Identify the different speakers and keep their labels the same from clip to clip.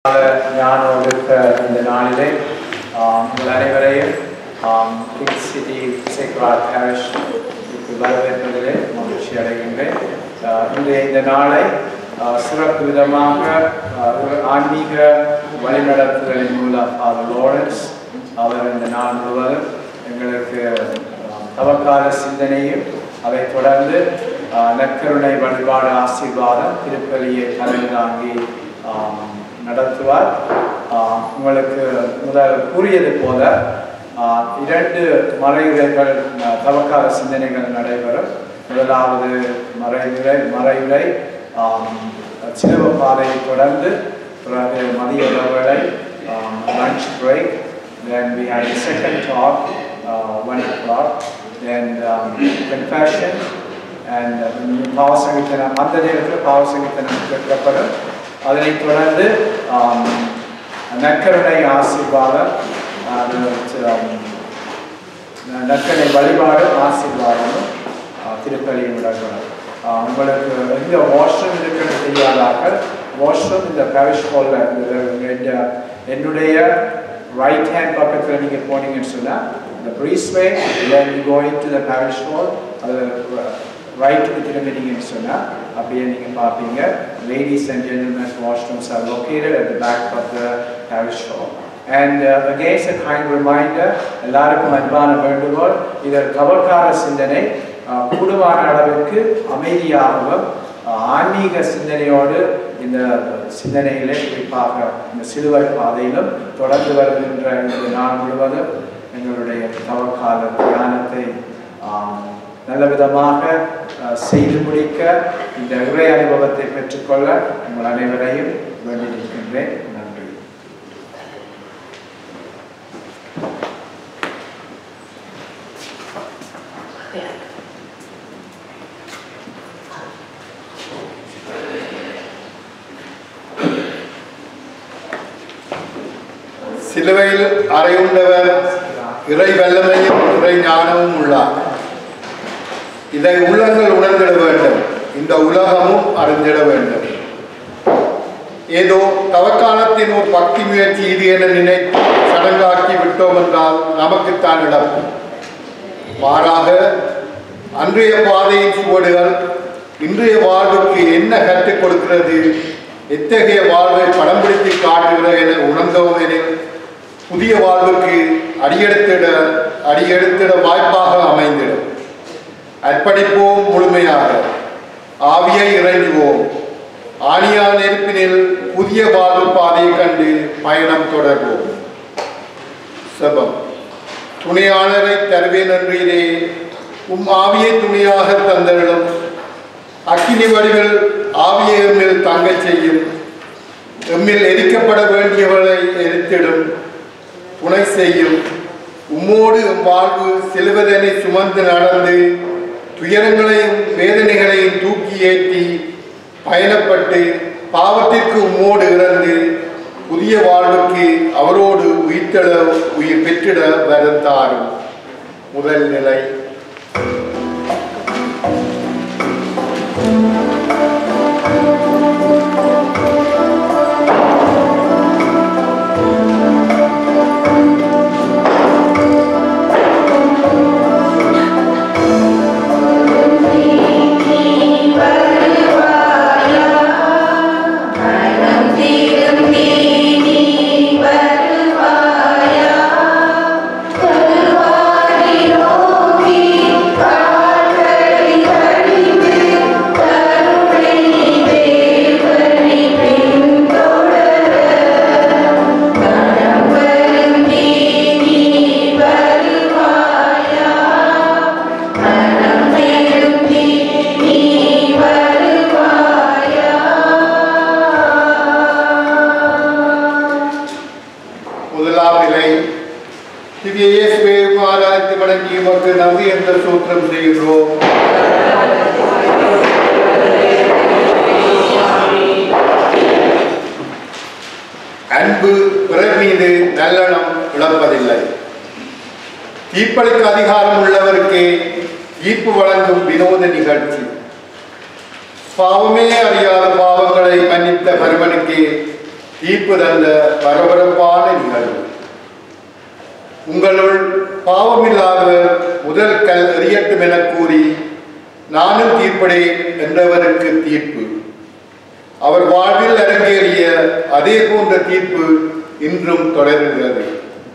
Speaker 1: ஞானம் ஒழுக்க இந்த நாளிலே ஆம், உங்கள் அனைவரையும் கிங் சிட்டி சேக்ராட் ஹேரிஷ் வரவேற்பதிலே மகிழ்ச்சி அடைகின்றேன் ஆஹ், இன்றைய இந்த நாளை ஆஹ், சிறப்பு விதமாக ஆஹ், ஒரு ஆன்மீக வழிநடத்துதலின் மூலம் ஃபாதர் லாரன்ஸ் அவர் இந்த நாள் முழுவதும் எங்களுக்கு ஆஹ், தவக்கால சிந்தனையும் அதைத் தொடர்ந்து ஆஹ், நற்கருணை வழிபாடு ஆசீர்வாதம் திருப்பலியை தலைதாங்கி ஆம், நடத்துவார் ஆஹ், உங்களுக்கு முதல் கூறியது போல ஆஹ், இரண்டு மறையுரைகள் ஆஹ், தவக்கால சிந்தனைகள் நடைபெறும் முதலாவது மறையுரை மறையுரை ஆம், சிலுவ பாதையை தொடர்ந்து பிறகு மதிய வேளை lunch break then we had a second talk uh, one o'clock then um, confession and uh, பாவசங்கத்தனம் அந்த நேரத்தில் பாவசங்கத்தனம் கேட்கப்படும் அதனைத் தொடர்ந்து ஆம், நற்கருணை ஆசீர்வாதம் அது um, நற்கருணை வழிபாடு ஆசீர்வாதமும் ஆஹ், திருப்பலியும் நடக்கணும் ஆஹ், உங்களுக்கு எங்க வாஷ்ரூம் இருக்குன்னு தெரியாதாக்கள் வாஷ்ரூம் இந்த பேரிஷ் ஹாலில் என்னுடைய ரைட் ஹேண்ட் பக்கத்தில் நீங்கள் போனீங்கன்னு சொன்னால் இந்த ப்ரீஸ்வே then you go into the parish hall அது ரைட்டுக்கு திரும்பினீங்கன்னு சொன்னால் அப்படியே நீங்கள் பார்ப்பீங்க ladies and gentlemens washrooms are located at the back of the parish hall and uh, again a kind reminder எல்லாருக்கும் அன்பான வேண்டுகோள் இதர் கவர்கார சிந்தனை uh, கூடுமான அளவிற்கு அமைதியாகவும் uh, ஆன்மீக சிந்தனையோடு இந்த சிந்தனையிலே குறிப்பாக இந்த சிலுவை பாதையிலும் தொடர்ந்து வருகின்ற இந்த நாள் முழுவதும் எங்களுடைய தவக்கால தியானத்தை ஆம், நல்ல விதமாக அஹ், செய்து முடிக்க இந்த இறை அனுபவத்தை பெற்றுக்கொள்ள உங்கள் அனைவரையும் வேண்டி நிற்கின்றேன் நன்றி
Speaker 2: சிலுவையில் அறையுண்டவர் இறை வல்லமையும் இறை ஞானமும் உள்ளார் இதை உள்ளங்கள் உணர்ந்திட வேண்டும் இந்த உலகமும் அறிந்திட வேண்டும் ஏதோ தவக்காலத்தின் ஒரு பக்தி முயற்சி இது என நினைத்து சடங்காக்கி விட்டோம் என்றால் நமக்குத்தான் இழப்பு மாறாக அன்றைய பாதையின் சுவடுகள் இன்றைய வாழ்வுக்கு என்ன கற்றுக் கொடுக்கிறது எத்தகைய வாழ்வை படம் பிடித்து காட்டுகிறது என உணர்ந்தோம் எனில் புதிய வாழ்வுக்கு அடியெடுத்திட அடியெடுத்திட வாய்ப்பாக அமைந்திடும் அர்ப்பணிப்போம் முழுமையாக ஆவியை இறைஞ்சுவோம் ஆணியா நெருப்பினில் புதிய வாழ்வு பாதையை கண்டு பயணம் தொடர்வோம் செபம் துணையாளரை தருவேன் என்றீரே உம் ஆவியை துணையாக தந்தருளும் அக்கினி வடிவில் ஆவியை எம்மில் தங்கச் செய்யும் எம்மில் எரிக்கப்பட வேண்டியவளை எரித்திடும் துணை செய்யும் உம்மோடு எம் வாழ்வு செல்வதனை சுமந்து நடந்து துயரங்களையும் வேதனைகளையும் தூக்கி ஏற்றி பயணப்பட்டு பாவத்திற்கு உம்மோடு இறந்து புதிய வாழ்வுக்கு அவரோடு உயிர்த்தெழ உயிர் பெற்றிட வரம் தாரும் முதல் நிலை முதலாம் நிலை திவ்ய இயேசுவே ஆராய்ச்சி வழங்கி உமக்கு நன்றி என்ற சூத்திரம் செய்கிறோம் அன்பு பிறர் மீது நல்லெண்ணம் இழப்பதில்லை தீர்ப்பளிக்க அதிகாரம் உள்ளவருக்கே தீர்ப்பு வழங்கும் வினோத நிகழ்ச்சி பாவமே அறியாத பாவங்களை மன்னித்த பருமனுக்கு தீர்ப்பு தந்த பரபரப்பான நிகழ்வு உங்களுள் பாவமில்லாதவர் முதல் கல் எறியட்டும் என கூறி நானும் தீர்ப்படேன் என்றவருக்கு தீர்ப்பு அவர் வாழ்வில் அரங்கேறிய அதே போன்ற தீர்ப்பு இன்றும் தொடர்கிறது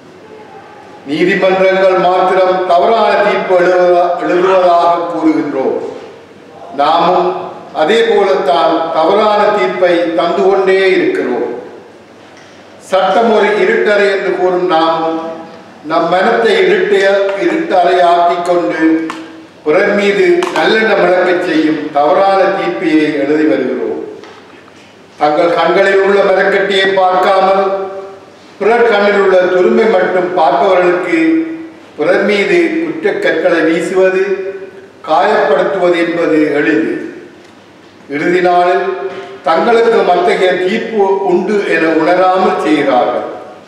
Speaker 2: நீதிமன்றங்கள் மாத்திரம் தவறான தீர்ப்பு எழுதுவதா- எழுதுவதாக கூறுகின்றோம் நாமும் அதே போலத்தான் தவறான தீர்ப்பை தந்து கொண்டே இருக்கிறோம் சட்டம் ஒரு இருட்டறை என்று கூறும் நாமும் நம் மனத்தை இருட்டிய இருட்டறையாக்கிக் கொண்டு பிறர் மீது நல்லெண்ணம் விளக்கச் செய்யும் தவறான தீர்ப்பையை எழுதி வருகிறோம் தங்கள் கண்களில் உள்ள மரக்கட்டியை பார்க்காமல் பிறர் கண்ணில் உள்ள துரும்பை மட்டும் பார்ப்பவர்களுக்கு பிறர் மீது குற்றக் கற்களை வீசுவது காயப்படுத்துவது என்பது எளிது இறுதி நாளில் தங்களுக்கு அத்தகைய தீர்ப்பு உண்டு என உணராமல் செய்கிறார்கள்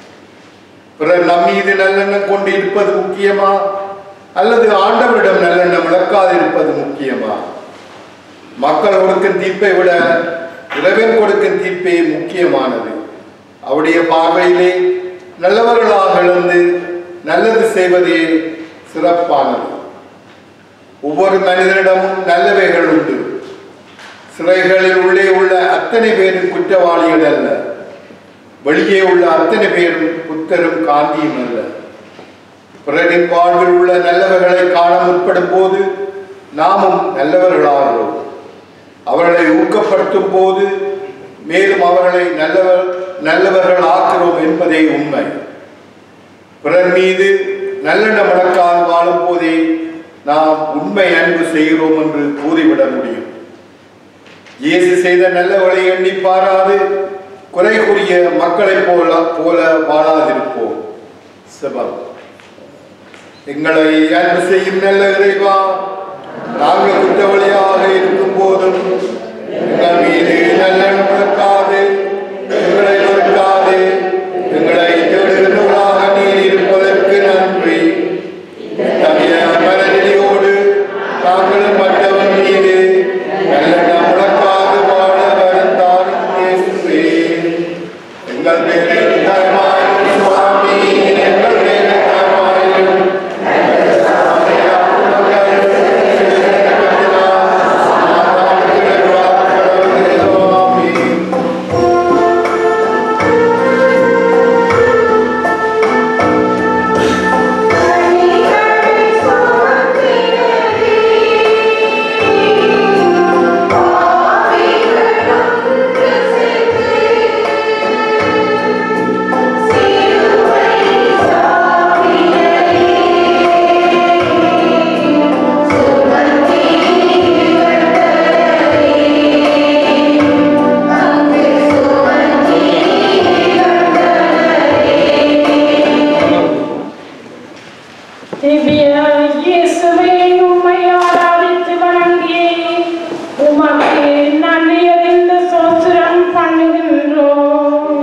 Speaker 2: பிறர் நம் மீது நல்லெண்ணம் கொண்டு இருப்பது முக்கியமா அல்லது ஆண்டவரிடம் நல்லெண்ணம் விளக்காது இருப்பது முக்கியமா மக்கள் கொடுக்கும் தீர்ப்பை விட இறைவன் கொடுக்கும் தீர்ப்பே முக்கியமானது அவருடைய பார்வையிலே நல்லவர்களாக எழுந்து நல்லது செய்வதே சிறப்பானது ஒவ்வொரு மனிதனிடமும் நல்லவைகள் உண்டு சிறைகளில் உள்ளே உள்ள அத்தனை பேரும் குற்றவாளிகள் அல்ல வெளியே உள்ள அத்தனை பேரும் புத்தரும் காந்தியும் அல்ல பிறரின் வாழ்வில் உள்ள நல்லவர்களை காண முற்படும் போது நாமும் நல்லவர்களாகிறோம் அவர்களை ஊக்கப்படுத்தும் போது மேலும் அவர்களை நல்லவர் நல்லவர்கள் ஆக்கிறோம் என்பதே உண்மை பிறர் மீது நல்லெண்ணம் வழக்கால் வாழும் போதே நாம் உண்மை அன்பு செய்கிறோம் என்று கூறிவிட முடியும் இயேசு செய்த நல்லவர்களை எண்ணி பாராது குறை கூறிய மக்களைப் போல போல வாழாதிருப்போம் சிவம் எங்களை அன்பு செய்யும் நல்ல இறைவா நாங்கள் குற்றவாளியாக இருக்கும் போதும் எங்கள் மீது நல்லெண்ணம் வளர்க்காது எங்களை நொறுக்காது எங்களை தேடுகின்றவர்களாக நீர் இருப்பதற்கு நன்றி தனிய மனநிலையோடு நாங்களும் மற்றவன் மீது நல்லெண்ணம் வளர்க்காது வாழ வருந்தாரும் இயேசுவே எங்கள் பேரில் தயமாயும் சுவாமி எங்கள் பேரில் தயமாயும்
Speaker 3: திவ்ய இயேசுவே உம்மை ஆராதித்து வணங்கி உமக்கு நன்றி அறிந்த சோத்திரம் பண்ணுகின்றோம்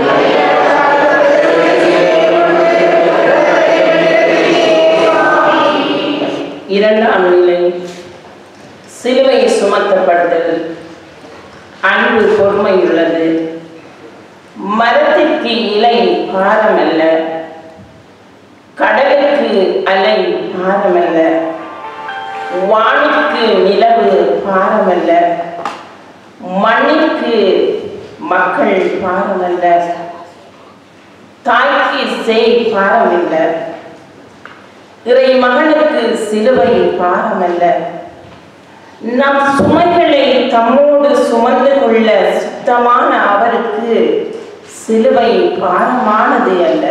Speaker 3: இரண்டாம் நிலை சிலுவை சுமத்தப்படுதல் அன்பு பொறுமையுள்ளது மரத்திற்கு இலை பாரமல்ல கடலுக்கு அலை பாரமல்ல வானிற்கு நிலவு பாரமல்ல மண்ணிற்கு மக்கள் பாரமல்ல தாய்க்கு செய் பாரமில்ல இறை மகனுக்கு சிலுவை பாரமல்ல நம் சுமைகளை தம்மோடு சுமந்து கொள்ள சுத்தமான அவருக்கு சிலுவை பாரமானது அல்ல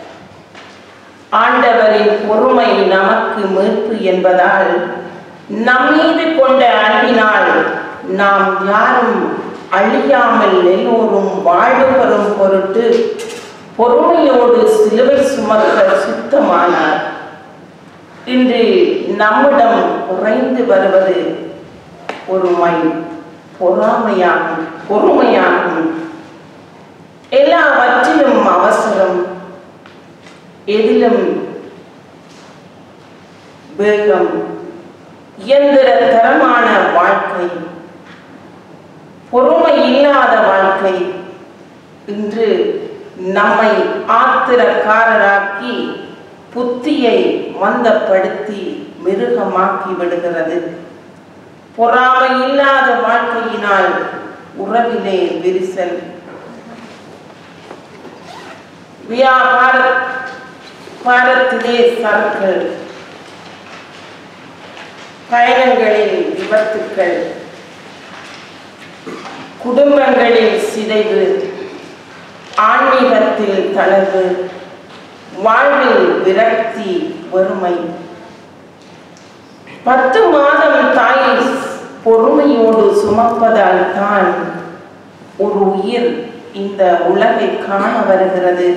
Speaker 3: ஆண்டவரின் பொறுமை நமக்கு மீட்பு என்பதால் நம் மீது கொண்ட அன்பினால் நாம் யாரும் அழியாமல் எல்லோரும் வாழ்வு பெறும் பொருட்டு பொறுமையோடு சிலுவை சுமக்க சுத்தமானார் இன்று நம்மிடம் குறைந்து வருவது பொறுமை பொறாமையாகும் பொறுமையாகும் எல்லாவற்றிலும் அவசரம் எதிலும் வேகம் இயந்திர தரமான வாழ்க்கை பொறுமை இல்லாத வாழ்க்கை இன்று நம்மை ஆத்திரக்காரராக்கி புத்தியை மந்தப்படுத்தி மிருகமாக்கி விடுகிறது பொறாமை இல்லாத வாழ்க்கையினால் உறவிலே விரிசல் வியாபார பாரத்திலே சறுக்கள் பயணங்களில் விபத்துக்கள் குடும்பங்களில் சிதைவு ஆன்மீகத்தில் தளர்வு வாழ்வில் விரக்தி வறுமை பத்து மாதம் தாயை பொறுமையோடு சுமப்பதால் தான் ஒரு உயிர் இந்த உலகை காண வருகிறது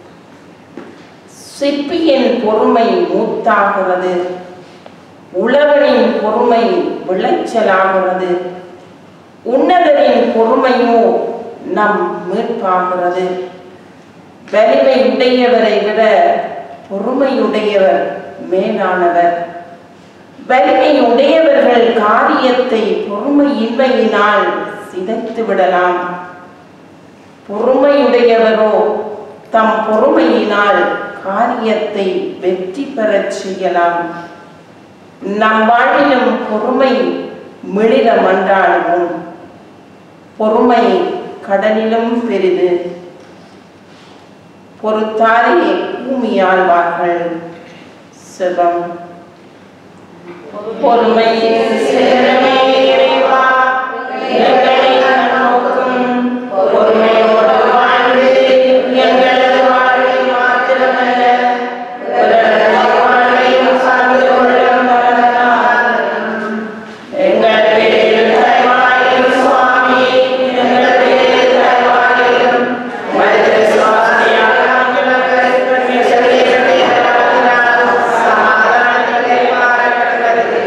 Speaker 3: சிற்பியின் பொறுமை மூத்தாகிறது உழவனின் பொறுமை விளைச்சலாகிறது உன்னதரின் பொறுமையோ நம் மீட்பாகிறது வலிமை உடையவரை விட பொறுமையுடையவர் மேலானவர் வலிமை உடையவர்கள் காரியத்தை பொறுமையின்மையினால் சிதைத்து விடலாம் பொறுமையுடையவரோ தம் பொறுமையினால் காரியத்தை வெற்றி பெறச் செய்யலாம் நம் வாழ்விலும் பொறுமை மிளிர மன்றாடுவோம் பொறுமை கடலிலும் பெரிது பொறுத்தாரே பூமியாழ்வார்கள் சிவம் பொறுமையின் சிகரமே இறைவா, எங்களை கண்ணோக்கும் பொறுமையோடு வாழ்ந்து எங்களது வாழ்வை மாத்திரமல்ல பிறரது வாழ்வையும் சார்ந்து கொள்ளும் வரலாறும் எங்கள் பேரில் தயவாயும் சுவாமி எங்கள் பேரில் தயவாயும் மனித சுவாமியாக எங்களுக்கு சரீரத்தை வழங்கினார். சமாதானத்தை மாறக்கடவது.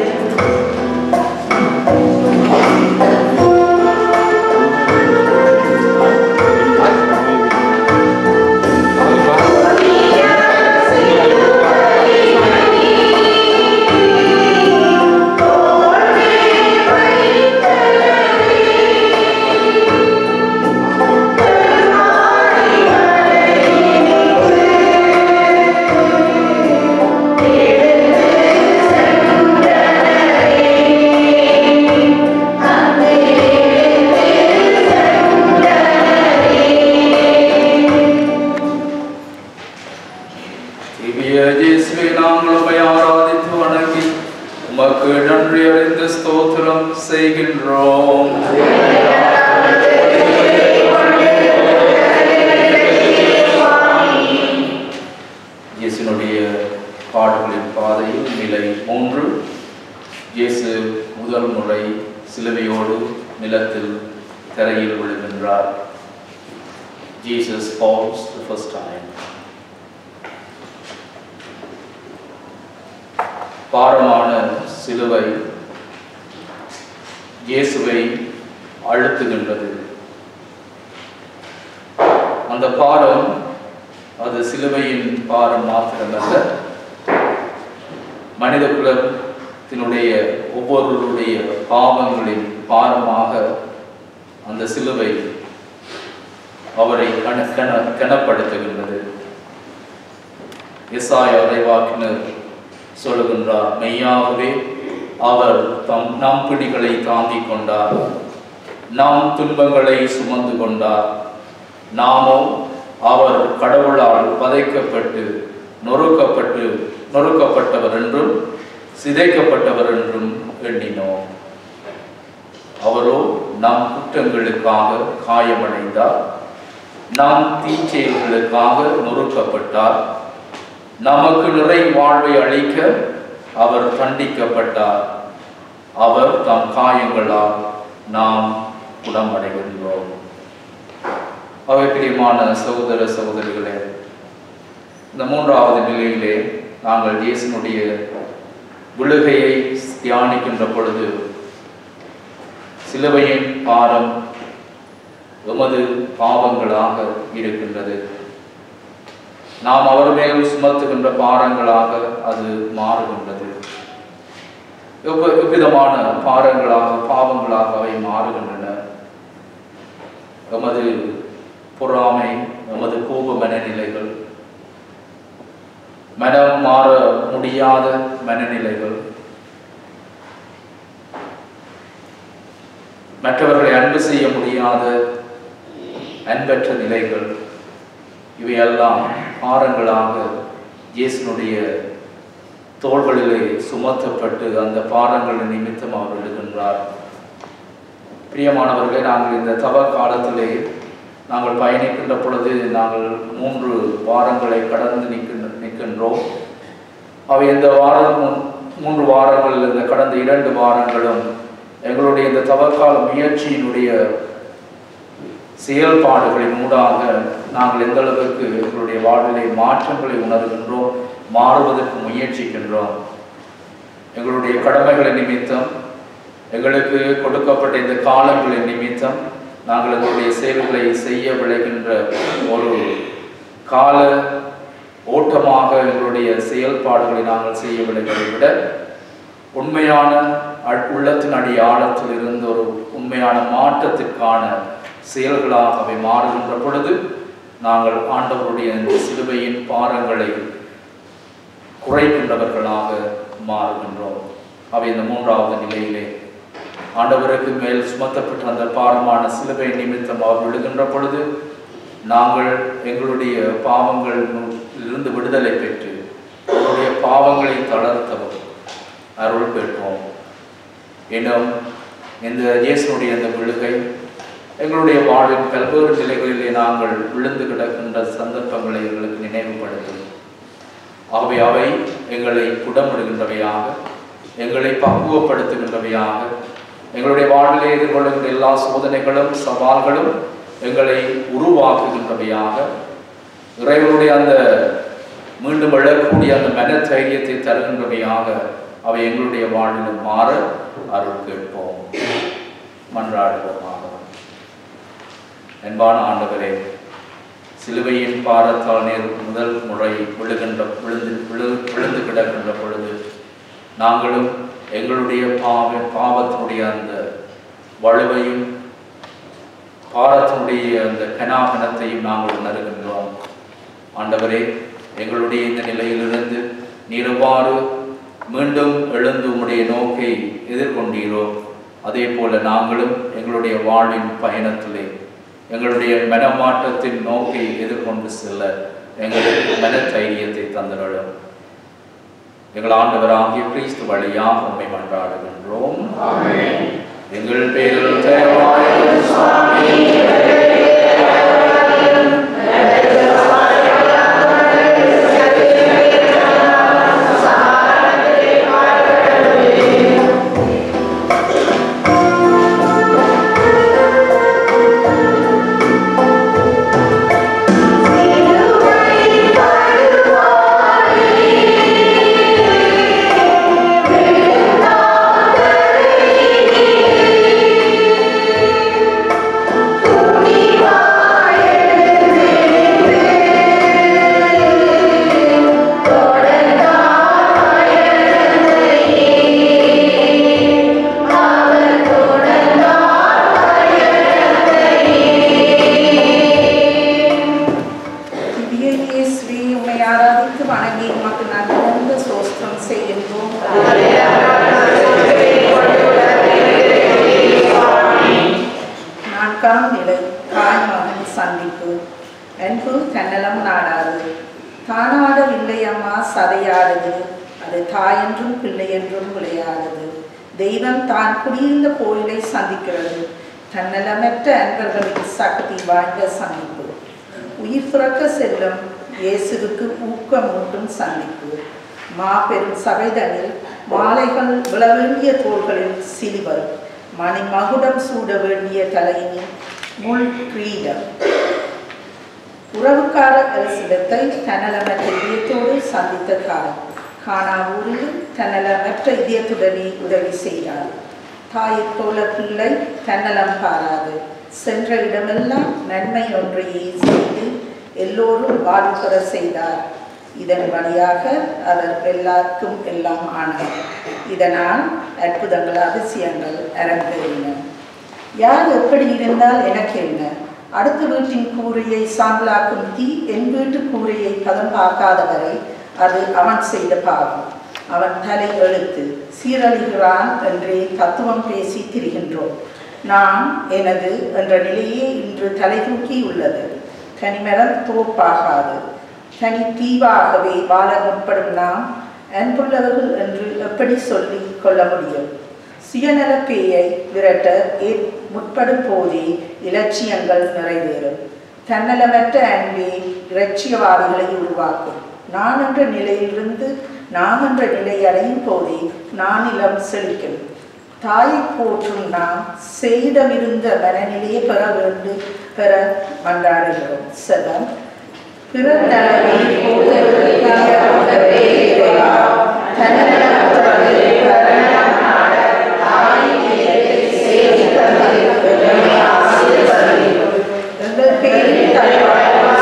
Speaker 4: திவ்ய இயேசுவை நாங்கள் உம்மை ஆராதித்து வணங்கி உமக்கு நன்றி அறிந்து ஸ்தோத்திரம் செய்கின்றோம் இயேசுனுடைய பாடுகளின் பாதையில் நிலை மூன்று இயேசு முதல் முறை சிலுவையோடு நிலத்தில் தரையில் விழுகின்றார் Jesus falls the first time. பாரமான சிலுவை இயேசுவை அழுத்துகின்றது அந்த பாரம் அது சிலுவையின் பாரம் மாத்திரமல்ல மனித குலத்தினுடைய ஒவ்வொருவருடைய பாவங்களின் பாரமாக அந்த சிலுவை அவரை கண கண கனப்படுத்துகின்றது எஸ்ஆய் அறைவாக்கினர் சொல்லுகின்றார் மெய்யாகவே அவர் தம் நம் பிடிகளை தாங்கிக் கொண்டார் நாம் துன்பங்களை சுமந்து கொண்டார் நாமோ அவர் கடவுளால் வதைக்கப்பட்டு நொறுக்கப்பட்டு நொறுக்கப்பட்டவர் என்றும் சிதைக்கப்பட்டவர் என்றும் எண்ணினோம் அவரோ நம் குற்றங்களுக்காக காயமடைந்தார் நம் தீச்செயல்களுக்காக நொறுக்கப்பட்டார் நமக்கு நிறை வாழ்வை அளிக்க அவர் தண்டிக்கப்பட்டார் அவர் தம் காயங்களால் நாம் குணமடைகின்றோம் அவை பிரியமான சகோதர சகோதரிகளே இந்த மூன்றாவது நிலையிலே நாங்கள் இயேசுனுடைய விழுகையை தியானிக்கின்ற பொழுது சிலுவையின் பாரம் எமது பாவங்களாக இருக்கின்றது நாம் அவர் மேல் சுமத்துகின்ற பாரங்களாக அது மாறுகின்றது எவ்வ- எவ்விதமான பாரங்களாக பாவங்களாக அவை மாறுகின்றன எமது பொறாமை நமது கோப மனநிலைகள் மனம் மாற முடியாத மனநிலைகள் மற்றவர்களை அன்பு செய்ய முடியாத அன்பற்ற நிலைகள் இவையெல்லாம் பாரங்களாக இயேசுனுடைய தோள்களிலே சுமத்தப்பட்டு அந்த பாரங்களின் நிமித்தம் அவர் எழுகின்றார் பிரியமானவர்களே நாங்கள் இந்த தவ காலத்திலே நாங்கள் பயணிக்கின்ற பொழுது நாங்கள் மூன்று வாரங்களை கடந்து நிற்கின்ற நிற்கின்றோம் அவை இந்த வாரம் மூ- மூன்று வாரங்கள் இந்த கடந்த இரண்டு வாரங்களும் எங்களுடைய இந்த தவக்கால முயற்சியினுடைய செயல்பாடுகளின் ஊடாக நாங்கள் எந்த அளவுக்கு எங்களுடைய வாழ்விலே மாற்றங்களை உணர்கின்றோம் மாறுவதற்கு முயற்சிக்கின்றோம் எங்களுடைய கடமைகளின் நிமித்தம் எங்களுக்கு கொடுக்கப்பட்ட இந்த காலங்களின் நிமித்தம் நாங்கள் எங்களுடைய செயல்களை செய்ய விளைகின்ற ஒரு கால ஓட்டமாக எங்களுடைய செயல்பாடுகளை நாங்கள் செய்ய விளைவதை விட உண்மையான அ- உள்ளத்தின் அடி ஆழத்தில் இருந்து ஒரு உண்மையான மாற்றத்திற்கான செயல்களாக அவை மாறுகின்ற பொழுது நாங்கள் ஆண்டவருடைய இந்த சிலுவையின் பாரங்களை குறைக்கின்றவர்களாக மாறுகின்றோம் அவை இந்த மூன்றாவது நிலையிலே ஆண்டவருக்கு மேல் சுமத்தப்பட்ட அந்த பாரமான சிலுவை நிமித்தம் அவர் விழுகின்ற பொழுது நாங்கள் எங்களுடைய பாவங்கள் இருந்து விடுதலை பெற்று அவருடைய பாவங்களை தளர்த்தவும் அருள் பெற்றோம் இன்னும் இந்த இயேசுனுடைய இந்த விழுகை எங்களுடைய வாழ்வின் பல்வேறு நிலைகளிலே நாங்கள் விழுந்து கிடக்கின்ற சந்தர்ப்பங்களை எங்களுக்கு நினைவுபடுத்தும் ஆகவே அவை எங்களை புடமிடுகின்றவையாக எங்களை பக்குவப்படுத்துகின்றவையாக எங்களுடைய வாழ்விலே எதிர்கொள்ளுகின்ற எல்லா சோதனைகளும் சவால்களும் எங்களை உருவாக்குகின்றவையாக இறைவனுடைய அந்த மீண்டும் எழக்கூடிய அந்த மன தைரியத்தை தருகின்றவையாக அவை எங்களுடைய வாழ்விலும் மாற அருள் கேட்போம் மன்றாடுவோமாக அன்பான ஆண்டவரே சிலுவையின் பாரத்தால் நேர் முதல் முறை விழுகின்ற விழுந்து விழு விழுந்து கிடக்கின்ற பொழுது நாங்களும் எங்களுடைய பாவ பாவத்தினுடைய அந்த வலுவையும் பாரத்தினுடைய அந்த கனாகனத்தையும் நாங்கள் உணர்கின்றோம் ஆண்டவரே எங்களுடைய இந்த நிலையிலிருந்து நீர் எவ்வாறு மீண்டும் எழுந்து உம்முடைய நோக்கை எதிர்கொண்டீரோ அதே போல நாங்களும் எங்களுடைய வாழ்வின் பயணத்திலே எங்களுடைய மனமாற்றத்தின் நோக்கை எதிர்கொண்டு செல்ல எங்களுக்கு மன தைரியத்தை தந்தருளும் எங்கள் ஆண்டவராகிய கிறிஸ்து வழியாக உண்மை மன்றாடுகின்றோம் எங்கள் பேரில் தேவாய சுவாமி
Speaker 3: திவ்ய ஸ்ரீ உம்மை ஆராதித்து வணங்கி உமக்கு நன்றிந்த சோஸ்திரம் செய்கின்றோம் நான்காம் நிலை தாய் மகன் சந்திப்பு அன்பு தன்னலம் நாடாது தானாடவில்லை அம்மா சதையாடுது அது தாயென்றும் பிள்ளை என்றும் விளையாடுது தெய்வம் தான் குடியிருந்த கோயிலை சந்திக்கிறது தன்னலமற்ற அன்பர்களின் சக்தி வாய்ந்த சந்திப்பு உயிர் துறக்க செல்லும் இயேசுவுக்கு ஊக்கமூட்டும் சந்திப்பு மாபெரும் சபைதனில் மாலைகள் விழ வேண்டிய தோள்களில் சிலுவர் மணிமகுடம் சூட வேண்டிய தலையினில் முள் கிரீடம் உறவுக்கார அரசிடத்தை தன்னலமற்ற இதயத்தோடு சந்தித்த காலம் காணாவூரிலும் தன்னலமற்ற இதயத்துடனே உதவி செய்தார் தாயைப் போல பிள்ளை தன்னலம் பாராது சென்ற இடமெல்லாம் நன்மை ஒன்றையே செய்து எல்லோரும் வாழ்வுபெற செய்தார் இதன் வழியாக அவர் எல்லாருக்கும் எல்லாம் ஆனார் இதனால் அற்புதங்கள் அதிசயங்கள் அரங்கேறின யார் எப்படி இருந்தால் எனக்கு என்ன அடுத்த வீட்டின் கூரையை சாம்பலாக்கும் தீ என் வீட்டு கூரையை பதம் பார்க்காதவரை அது அவன் செய்த பாவம் அவன் தலை எழுத்து சீரழிகிறான் என்றே தத்துவம் பேசி திரிகின்றோம் நான் எனது என்ற நிலையே இன்று தலை தூக்கி உள்ளது தனிமரம் தோப்பாகாது தனி தீவாகவே வாழ முற்படும் நாம் அன்புள்ளவர்கள் என்று எப்படி சொல்லி கொள்ள முடியும் சுயநல பேயை விரட்ட ஏ- முற்படும் போதே இலட்சியங்கள் நிறைவேறும் தன்னலமற்ற அன்பே இலட்சியவாதிகளை உருவாக்கும் நான் என்ற நிலையிலிருந்து நாம் என்ற நிலை அடையும் போதே நானிலம் செழிக்கும் தாயை போற்றும் நாம் செய்தமிருந்த மனநிலையை பெற வேண்டும் பெற மன்றாடுகிறோம் செவன் பிறர் நலனை போற்றுவதற்காக கொண்டவே இறைவா, தன்னலமற்றவர்களை பரணம் நாட தாயின் இதயத்தை சேதி தந்து எங்களை ஆசீர்வதியும். எங்கள் பேரில் தலைவாய்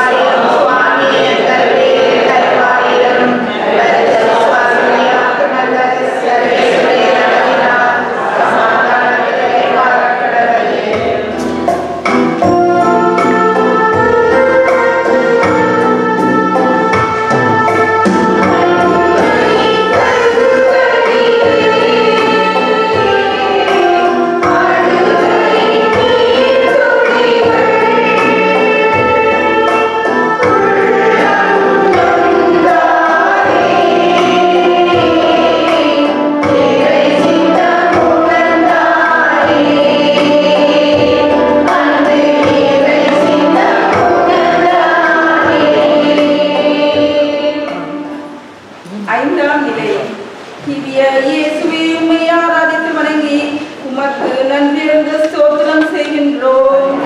Speaker 5: ஐந்தாம் நிலை திவ்ய இயேசுவே உம்மை ஆராதித்து வணங்கி உமக்கு நன்றிருந்த ஸ்தோத்திரம் செய்கின்றோம்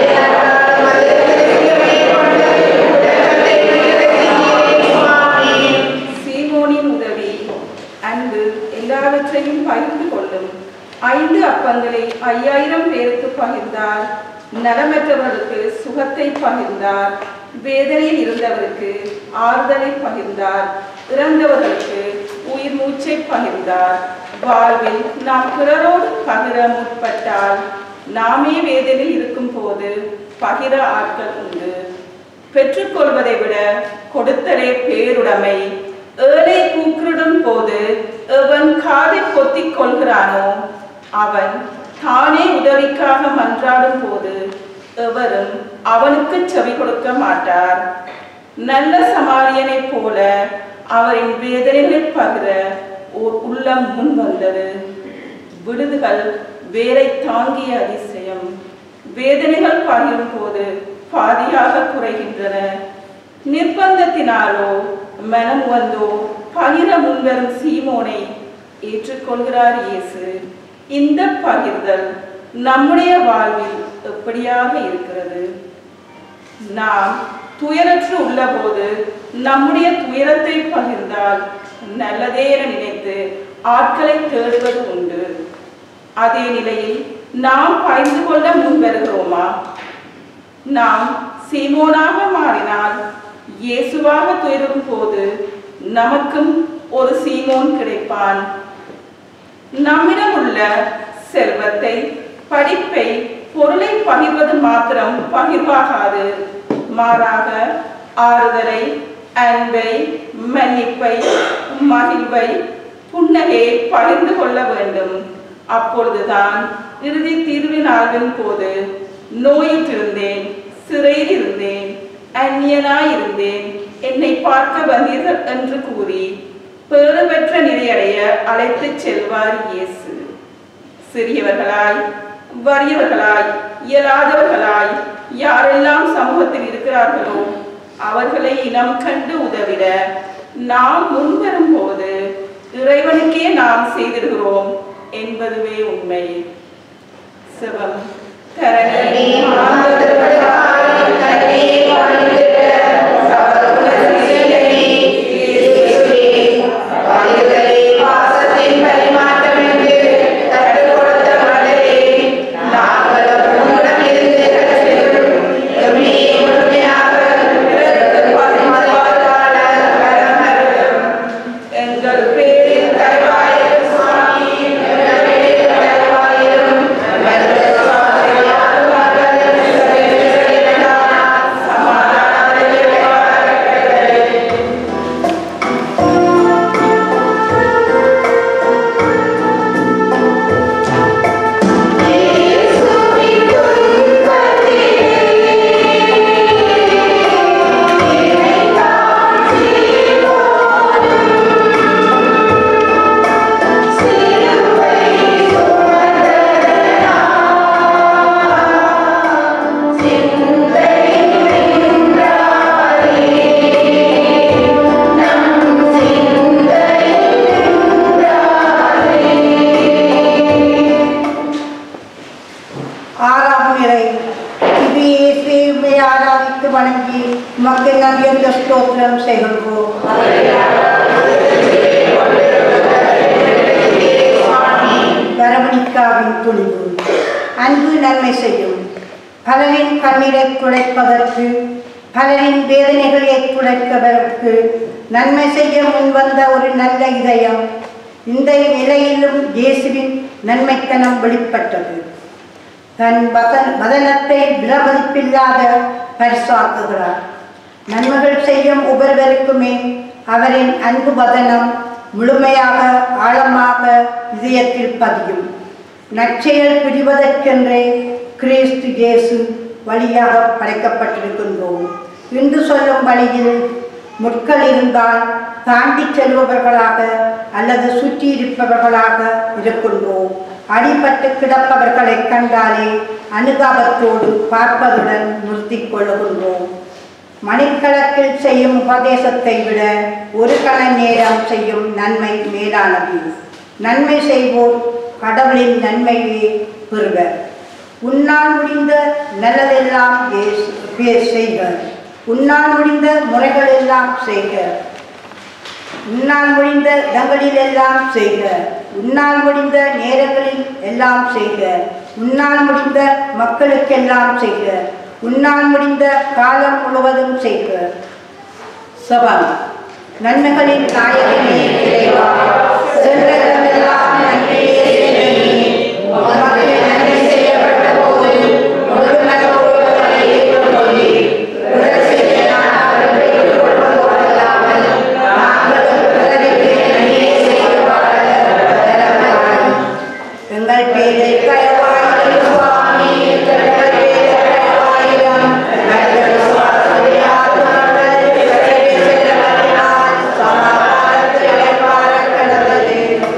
Speaker 5: சீமோனின் உதவி அன்பு எல்லாவற்றையும் பகிர்ந்து கொள்ளும் ஐந்து அப்பங்களை ஐயாயிரம் பேருக்கு பகிர்ந்தார் நலமற்றவர்களுக்கு சுகத்தை பகிர்ந்தார் வேதனையில் இருந்தவருக்கு ஆறுதலை பகிர்ந்தார் இறந்தவர்களுக்கு உயிர் மூச்சை பகிர்ந்தார் வாழ்வில் நாம் பிறரோடு பகிர முற்பட்டால் நாமே வேதனையில் இருக்கும் போது பகிர ஆட்கள் உண்டு பெற்றுக்கொள்வதை விட கொடுத்தலே பேருடைமை ஏழை கூக்குரிடும் போது எவன் காதை பொத்திக் கொள்கிறானோ அவன் தானே உதவிக்காக மன்றாடும் போது எவரும் அவனுக்கு செவி கொடுக்க மாட்டார் நல்ல சமாரியனைப் போல அவரின் வேதனைகளை பகிர ஓர் உள்ளம் முன் வந்தது விடுதுகள் வேரை தாங்கிய அதிசயம் வேதனைகள் பகிரும் போது பாதியாக குறைகின்றன நிர்பந்தத்தினாலோ மனம் வந்தோ பகிர முன்வரும் சீமோனை ஏற்றுக்கொள்கிறார் இயேசு இந்த பகிர்தல் நம்முடைய வாழ்வில் எப்படியாக இருக்கிறது நாம் துயரற்று உள்ளபோது நம்முடைய துயரத்தை பகிர்ந்தால் நல்லதே என நினைத்து ஆட்களை தேடுவது உண்டு அதே நிலையில் நாம் பகிர்ந்து கொள்ள முன்வருகிறோமா நாம் சீமோனாக மாறினால் இயேசுவாக துயரும் போது நமக்கும் ஒரு சீமோன் கிடைப்பான் நம்மிடம் உள்ள செல்வத்தை படிப்பை பொருளை பகிர்வது மாத்திரம் பகிர்வாகாது மாறாக ஆறுதலை அன்பை மன்னிப்பை மகிழ்வை புன்னகையை பகிர்ந்து கொள்ள வேண்டும் அப்பொழுதுதான் இறுதி தீர்வு நாளின் போது நோயிற்றிருந்தேன் சிறையில் இருந்தேன் அந்நியனாயிருந்தேன் என்னை பார்க்க வந்தீர்கள் என்று கூறி பேறு பெற்ற நிலையடைய அழைத்துச் செல்வார் இயேசு சிறியவர்களாய் வறியவர்களாய் இயலாதவர்களாய் யாரெல்லாம் சமூகத்தில் இருக்கிறார்களோ அவர்களை இனம் கண்டு உதவிட நாம் முன்வரும் போது இறைவனுக்கே நாம் செய்திருக்கிறோம் என்பதுவே உண்மை சிவம் தரணி மாந்தர்களாய் தன்னை வாழ்ந்திட சபதமுனசிலே இயேசுவே வாழ்தலே பாசத்தின் பரிமாற்றம் என்று கற்றுக் கொடுத்த மகளே நாங்கள் உம்மிடம் இருந்து கற்றிடும் எம்மை முழுமையாக பிறருக்கு பரிமாறுவார்களான வரமருளும். எங்கள் பேரில் தருவாயிரும் சுவாமி எங்கள் பேரில் தருவாயிரும் மனித சுவாமியார் மகள் சிறையில்
Speaker 6: உமக்கு நன்றி என்ற ஸ்தோத்திரம் செய்கின்றோம் வரவணிக்காவின் துணிவு அன்பு நன்மை செய்யும் பலரின் கண்ணீரை துடைப்பதற்கு பலரின் வேதனைகளை துடைப்பதற்கு நன்மை செய்ய முன்வந்த ஒரு நல்ல இதயம் இந்த நிலையிலும் இயேசுவின் நன்மைத்தனம் வெளிப்பட்டது தன் வதன வதனத்தை விலமதிப்பில்லாத பரிசாக்குகிறார் நன்மைகள் செய்யும் ஒவ்வொருவருக்குமே அவரின் அன்பு வதனம் முழுமையாக ஆழமாக இதயத்தில் பதியும் நற்செயல் புரிவதற்கென்றே கிறிஸ்து இயேசு வழியாக படைக்கப்பட்டிருக்கின்றோம் இன்று சொல்லும் வழியில் முட்கள் இருந்தால் தாண்டி செல்பவர்களாக அல்லது சுற்றி இருப்பவர்களாக இருக்கின்றோம் அடிபட்டு கிடப்பவர்களை கண்டாலே அனுதாபத்தோடு பார்ப்பதுடன் நிறுத்திக் கொள்ளுகின்றோம் மணிக்கணக்கில் செய்யும் உபதேசத்தை விட ஒரு கண நேரம் செய்யும் நன்மை மேலானது நன்மை செய்வோர் கடவுளின் நன்மையே பெறுவர் உன்னால் முடிந்த நல்லதெல்லாம் ஏஸ்- பே- செய்க உன்னால் முடிந்த முறைகள் எல்லாம் செய்க உன்னால் முடிந்த இடங்களில் எல்லாம் செய்க உன்னால் முடிந்த நேரங்களில் எல்லாம் செய்க உன்னால் முடிந்த மக்களுக்கெல்லாம் செய்க உன்னால் முடிந்த காலம் முழுவதும் செய்க சபம் நன்மைகளின் நாயகனே இறைவா சென்ற இடமெல்லாம் நன்மையே செய்தீரே. உமக்கு நன்மை செய்யப்பட்ட போது ஒரு நலவுறவுகளை ஏற்றுக்கொண்டீர். பிறர் செய்ய நான் அவர்களை ஏற்றுக்கொள்வது போலல்லாமல் நாங்களும் பிறருக்கு நன்மையே செய்து வாழ வரமருளும். எங்கள் பேரில் தயவாயிரும் சுவாமி எங்கள் பேரில் தயவாயிரும் எங்கள் சுவாசத்தை ஆத்துமங்கள் பிறரை செல்வதனால் சமாதானத்தில் வாழ கடவுளே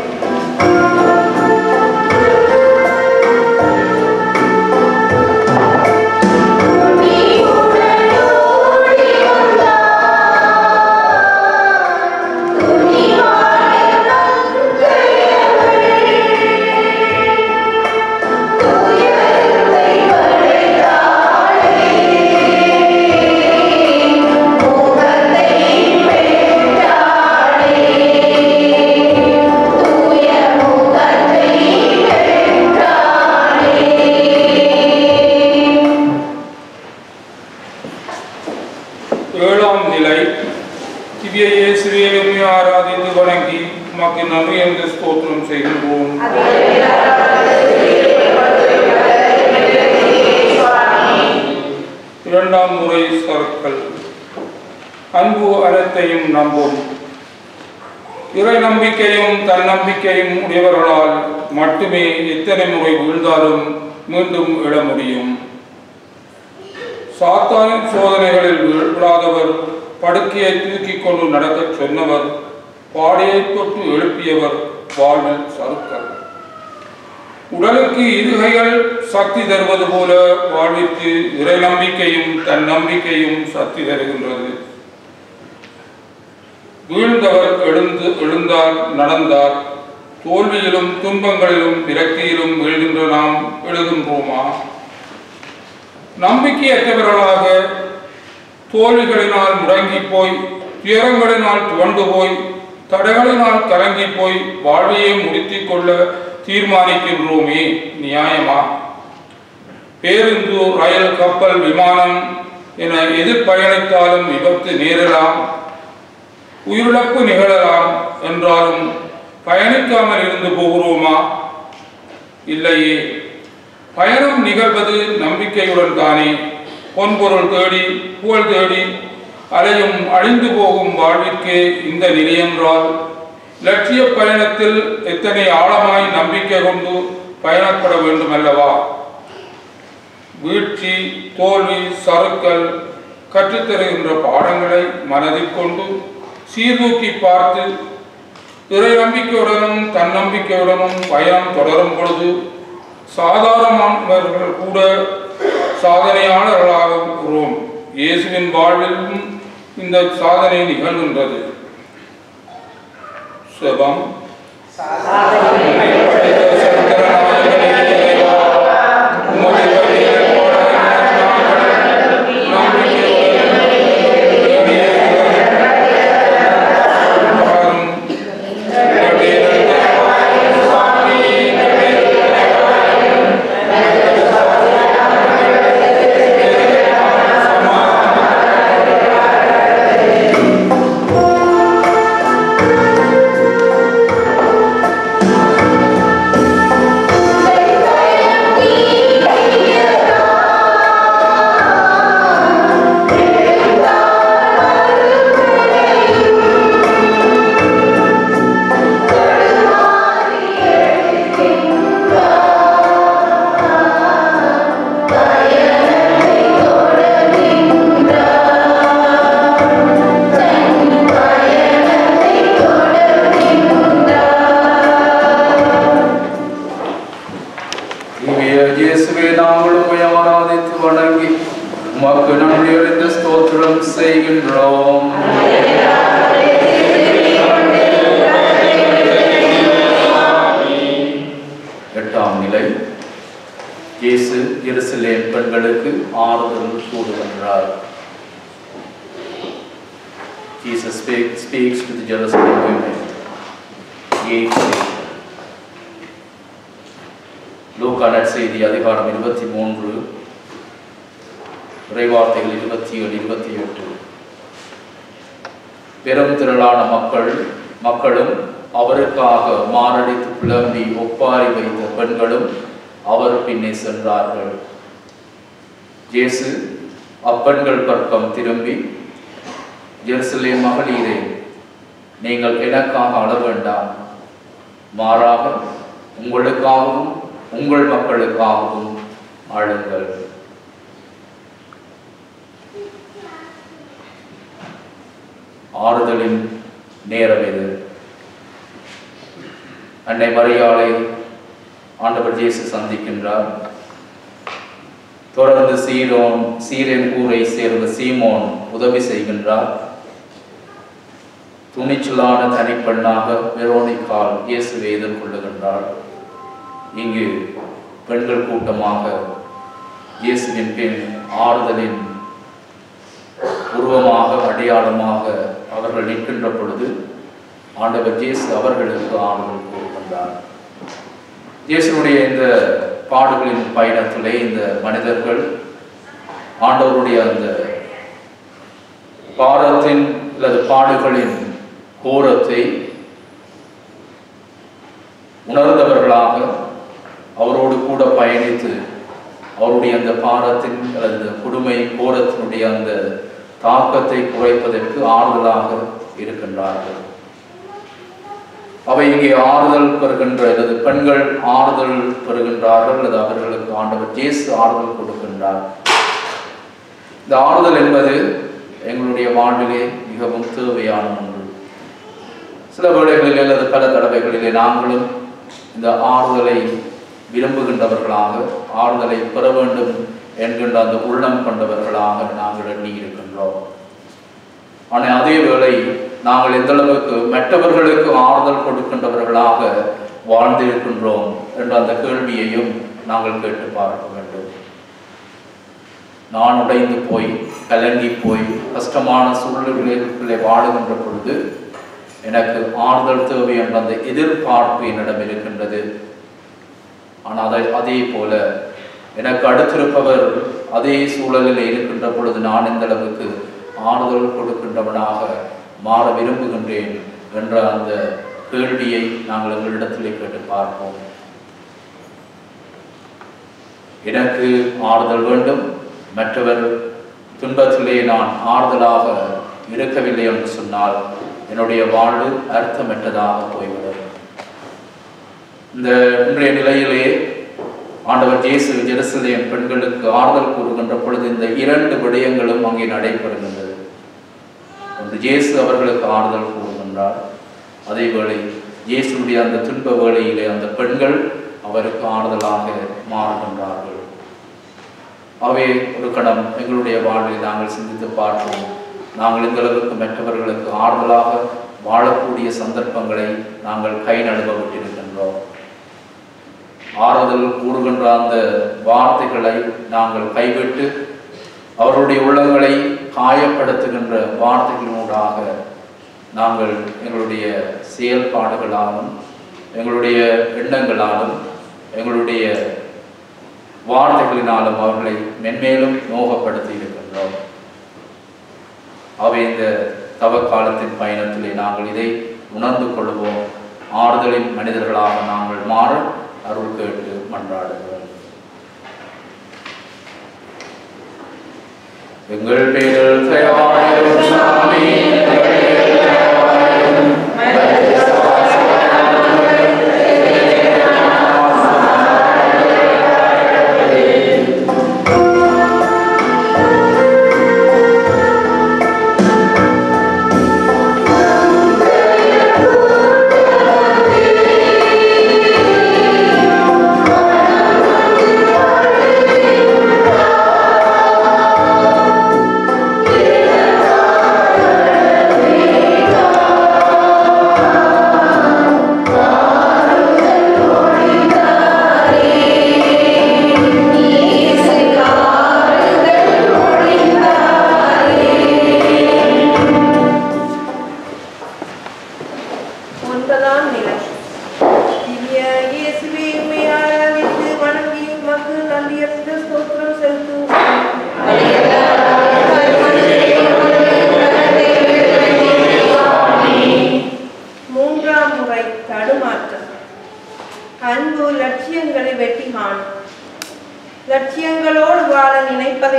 Speaker 7: ஏழாம் நிலை திவ்ய இயேசுவே உம்மை ஆராதித்து வணங்கி உமக்கு நன்றி என்று ஸ்தோத்திரம் செய்கின்றோம் இரண்டாம் முறை சறுக்கல் அன்பு அனைத்தையும் நம்பும் இறை நம்பிக்கையும் தன்னம்பிக்கையும் உடையவர்களால் மட்டுமே எத்தனை முறை வீழ்ந்தாலும் மீண்டும் எழ முடியும் சாத்தானின் சோதனைகளில் விழாதவர் படுக்கையை தூக்கிக் கொண்டு நடக்கச் சொன்னவர் பாடையை தொட்டு எழுப்பியவர் வாழ்வில் சறுக்கல் உடலுக்கு இருகைகள் சக்தி தருவது போல வாழ்விற்கு இறை நம்பிக்கையும் தன் நம்பிக்கையும் சக்தி தருகின்றது வீழ்ந்தவர் எழுந்து எழுந்தார் நடந்தார் தோல்வியிலும் துன்பங்களிலும் விரக்தியிலும் வீழ்கின்ற நாம் எழுகின்றோமா நம்பிக்கையற்றவர்களாக தோல்விகளினால் முடங்கி போய் துயரங்களினால் துவண்டு போய் தடைகளினால் கலங்கி போய் வாழ்வையே முடித்துக் கொள்ள தீர்மானிக்கின்றோமே நியாயமா பேருந்து ரயில் கப்பல் விமானம் என எது பயணித்தாலும் விபத்து நேரலாம் உயிரிழப்பு நிகழலாம் என்றாலும் பயணிக்காமல் இருந்து போகிறோமா இல்லையே பயணம் நிகழ்வது நம்பிக்கையுடன் தானே பொன்பொருள் தேடி புகழ் தேடி அலையும் அழிந்து போகும் வாழ்விற்கே இந்த நிலையென்றால் லட்சிய பயணத்தில் எத்தனை ஆழமாய் நம்பிக்கை கொண்டு பயணப்பட வேண்டும் அல்லவா வீழ்ச்சி தோல்வி சறுக்கல் கற்றுத்தருகின்ற பாடங்களை மனதில் கொண்டு சீர்தூக்கி பார்த்து இறை நம்பிக்கையுடனும் தன்னம்பிக்கையுடனும் பயணம் தொடரும் பொழுது சாதாரணமானவர்கள் கூட சாதனையாளர்களாக இருக்கிறோம் இயேசுவின் வாழ்விலும் இந்த சாதனை நிகழ்கின்றது செபம் உம்மை படைத்த சங்கரநாயகனே இறைவா, உமது வழியில் போராடின நாங்கள் நம்பிக்கையுடன்
Speaker 4: செய்கின்றோம் எட்டாம் நிலை இயேசு எருசலேம் பெண்களுக்கு ஆறுதல் கூறுகின்றார் Jesus speak, speaks to the Jerusalem women. Eighth day. லூக்கா நற்செய்தி அதிகாரம் இருபத்தி மூன்று இறைவார்த்தைகள் இருபத்தி ஏழு இருபத்தி எட்டு பெரும் திரளான மக்கள் மக்களும் அவருக்காக மாரடித்து புலம்பி ஒப்பாரி வைத்த பெண்களும் அவர் பின்னே சென்றார்கள் இயேசு அப்பெண்கள் பக்கம் திரும்பி ஜெருசலேம் மகளிரே நீங்கள் எனக்காக அழ வேண்டாம் மாறாக உங்களுக்காகவும் உங்கள் மக்களுக்காகவும் அழுங்கள் ஆறுதலின் நேரம் இது அன்னை மரியாளை ஆண்டவர் இயேசு சந்திக்கின்றார் தொடர்ந்து சீரோன் சீரன் ஊரை சேர்ந்த சீமோன் உதவி செய்கின்றார் துணிச்சலான தனிப்பெண்ணாக வெரோனிக்கால் இயேசுவை எதிர்கொள்ளுகின்றார் இங்கு பெண்கள் கூட்டமாக இயேசுவின் பின் ஆறுதலின் உருவமாக அடையாளமாக அவர்கள் நிற்கின்ற பொழுது ஆண்டவர் இயேசு அவர்களுக்கு ஆறுதல் கூறுகின்றார் இயேசுடைய இந்த பாடுகளின் பயணத்திலே இந்த மனிதர்கள் ஆண்டவருடைய அந்த பாரத்தின் அல்லது பாடுகளின் கோரத்தை உணர்ந்தவர்களாக அவரோடு கூட பயணித்து அவருடைய அந்த பாரத்தின் அல்லது கொடுமை கோரத்தினுடைய அந்த தாக்கத்தை குறைப்பதற்கு ஆறுதலாக இருக்கின்றார்கள் அவை இங்கே ஆறுதல் பெறுகின்ற அல்லது பெண்கள் ஆறுதல் பெறுகின்றார்கள் அல்லது அவர்களுக்கு ஆண்டவர் இயேசு ஆறுதல் கொடுக்கின்றார் இந்த ஆறுதல் என்பது எங்களுடைய வாழ்விலே மிகவும் தேவையான ஒன்று சில வேளைகளில் அல்லது பல தடவைகளிலே நாங்களும் இந்த ஆறுதலை விரும்புகின்றவர்களாக ஆறுதலை பெற வேண்டும் என்கின்ற அந்த உள்ளம் கொண்டவர்களாக நாங்கள் எண்ணி இருக்கின்றோம் ஆனால் அதே வேளை நாங்கள் எந்த அளவுக்கு மற்றவர்களுக்கு ஆறுதல் கொடுக்கின்றவர்களாக வாழ்ந்திருக்கின்றோம் என்ற அந்த கேள்வியையும் நாங்கள் கேட்டு பார்க்க வேண்டும் நான் உடைந்து போய் கலங்கி போய் கஷ்டமான சூழ்நிலைகளுக்குள்ளே வாழுகின்ற பொழுது எனக்கு ஆறுதல் தேவை என்ற அந்த எதிர்பார்ப்பு என்னிடம் இருக்கின்றது ஆனால் அதை அதே போல எனக்கு அடுத்திருப்பவர் அதே சூழலில் இருக்கின்ற பொழுது நான் எந்த அளவுக்கு ஆறுதல் கொடுக்கின்றவனாக மாற விரும்புகின்றேன் என்ற அந்த கேள்வியை நாங்கள் எங்களிடத்திலே கேட்டு பார்ப்போம் எனக்கு ஆறுதல் வேண்டும் மற்றவர் துன்பத்திலே நான் ஆறுதலாக இருக்கவில்லை என்று சொன்னால் என்னுடைய வாழ்வு அர்த்தமற்றதாக போய்விடும் இந்த இன்றைய நிலையிலே ஆண்டவர் இயேசு ஜெருசலேம் பெண்களுக்கு ஆறுதல் கூறுகின்ற பொழுது இந்த இரண்டு விடயங்களும் அங்கே நடைபெறுகின்றது ஒன்று இயேசு அவர்களுக்கு ஆறுதல் கூறுகின்றார் அதே வேளை இயேசுடைய அந்த துன்ப வேளையிலே அந்த பெண்கள் அவருக்கு ஆறுதலாக மாறுகின்றார்கள் அவை ஒரு கணம் எங்களுடைய வாழ்வில் நாங்கள் சிந்தித்து பார்ப்போம் நாங்கள் இந்த அளவுக்கு மற்றவர்களுக்கு ஆறுதலாக வாழக்கூடிய சந்தர்ப்பங்களை நாங்கள் கை நழுவ விட்டிருக்கின்றோம் ஆறுதல் கூறுகின்ற அந்த வார்த்தைகளை நாங்கள் கைவிட்டு அவருடைய உள்ளங்களை காயப்படுத்துகின்ற வார்த்தைகளூடாக நாங்கள் எங்களுடைய செயல்பாடுகளாலும் எங்களுடைய எண்ணங்களாலும் எங்களுடைய வார்த்தைகளினாலும் அவர்களை மென்மேலும் நோகப்படுத்தி இருக்கின்றோம் அவை இந்த தவ காலத்தின் பயணத்திலே நாங்கள் இதை உணர்ந்து கொள்வோம் ஆறுதலின் மனிதர்களாக நாங்கள் மாற அருள் கேட்டு மன்றாடுகிறோம் எங்கள் பேரில் தயவாயிரும் சாமி எங்கள் பேரில் தயவாயிரும்.
Speaker 5: ஆ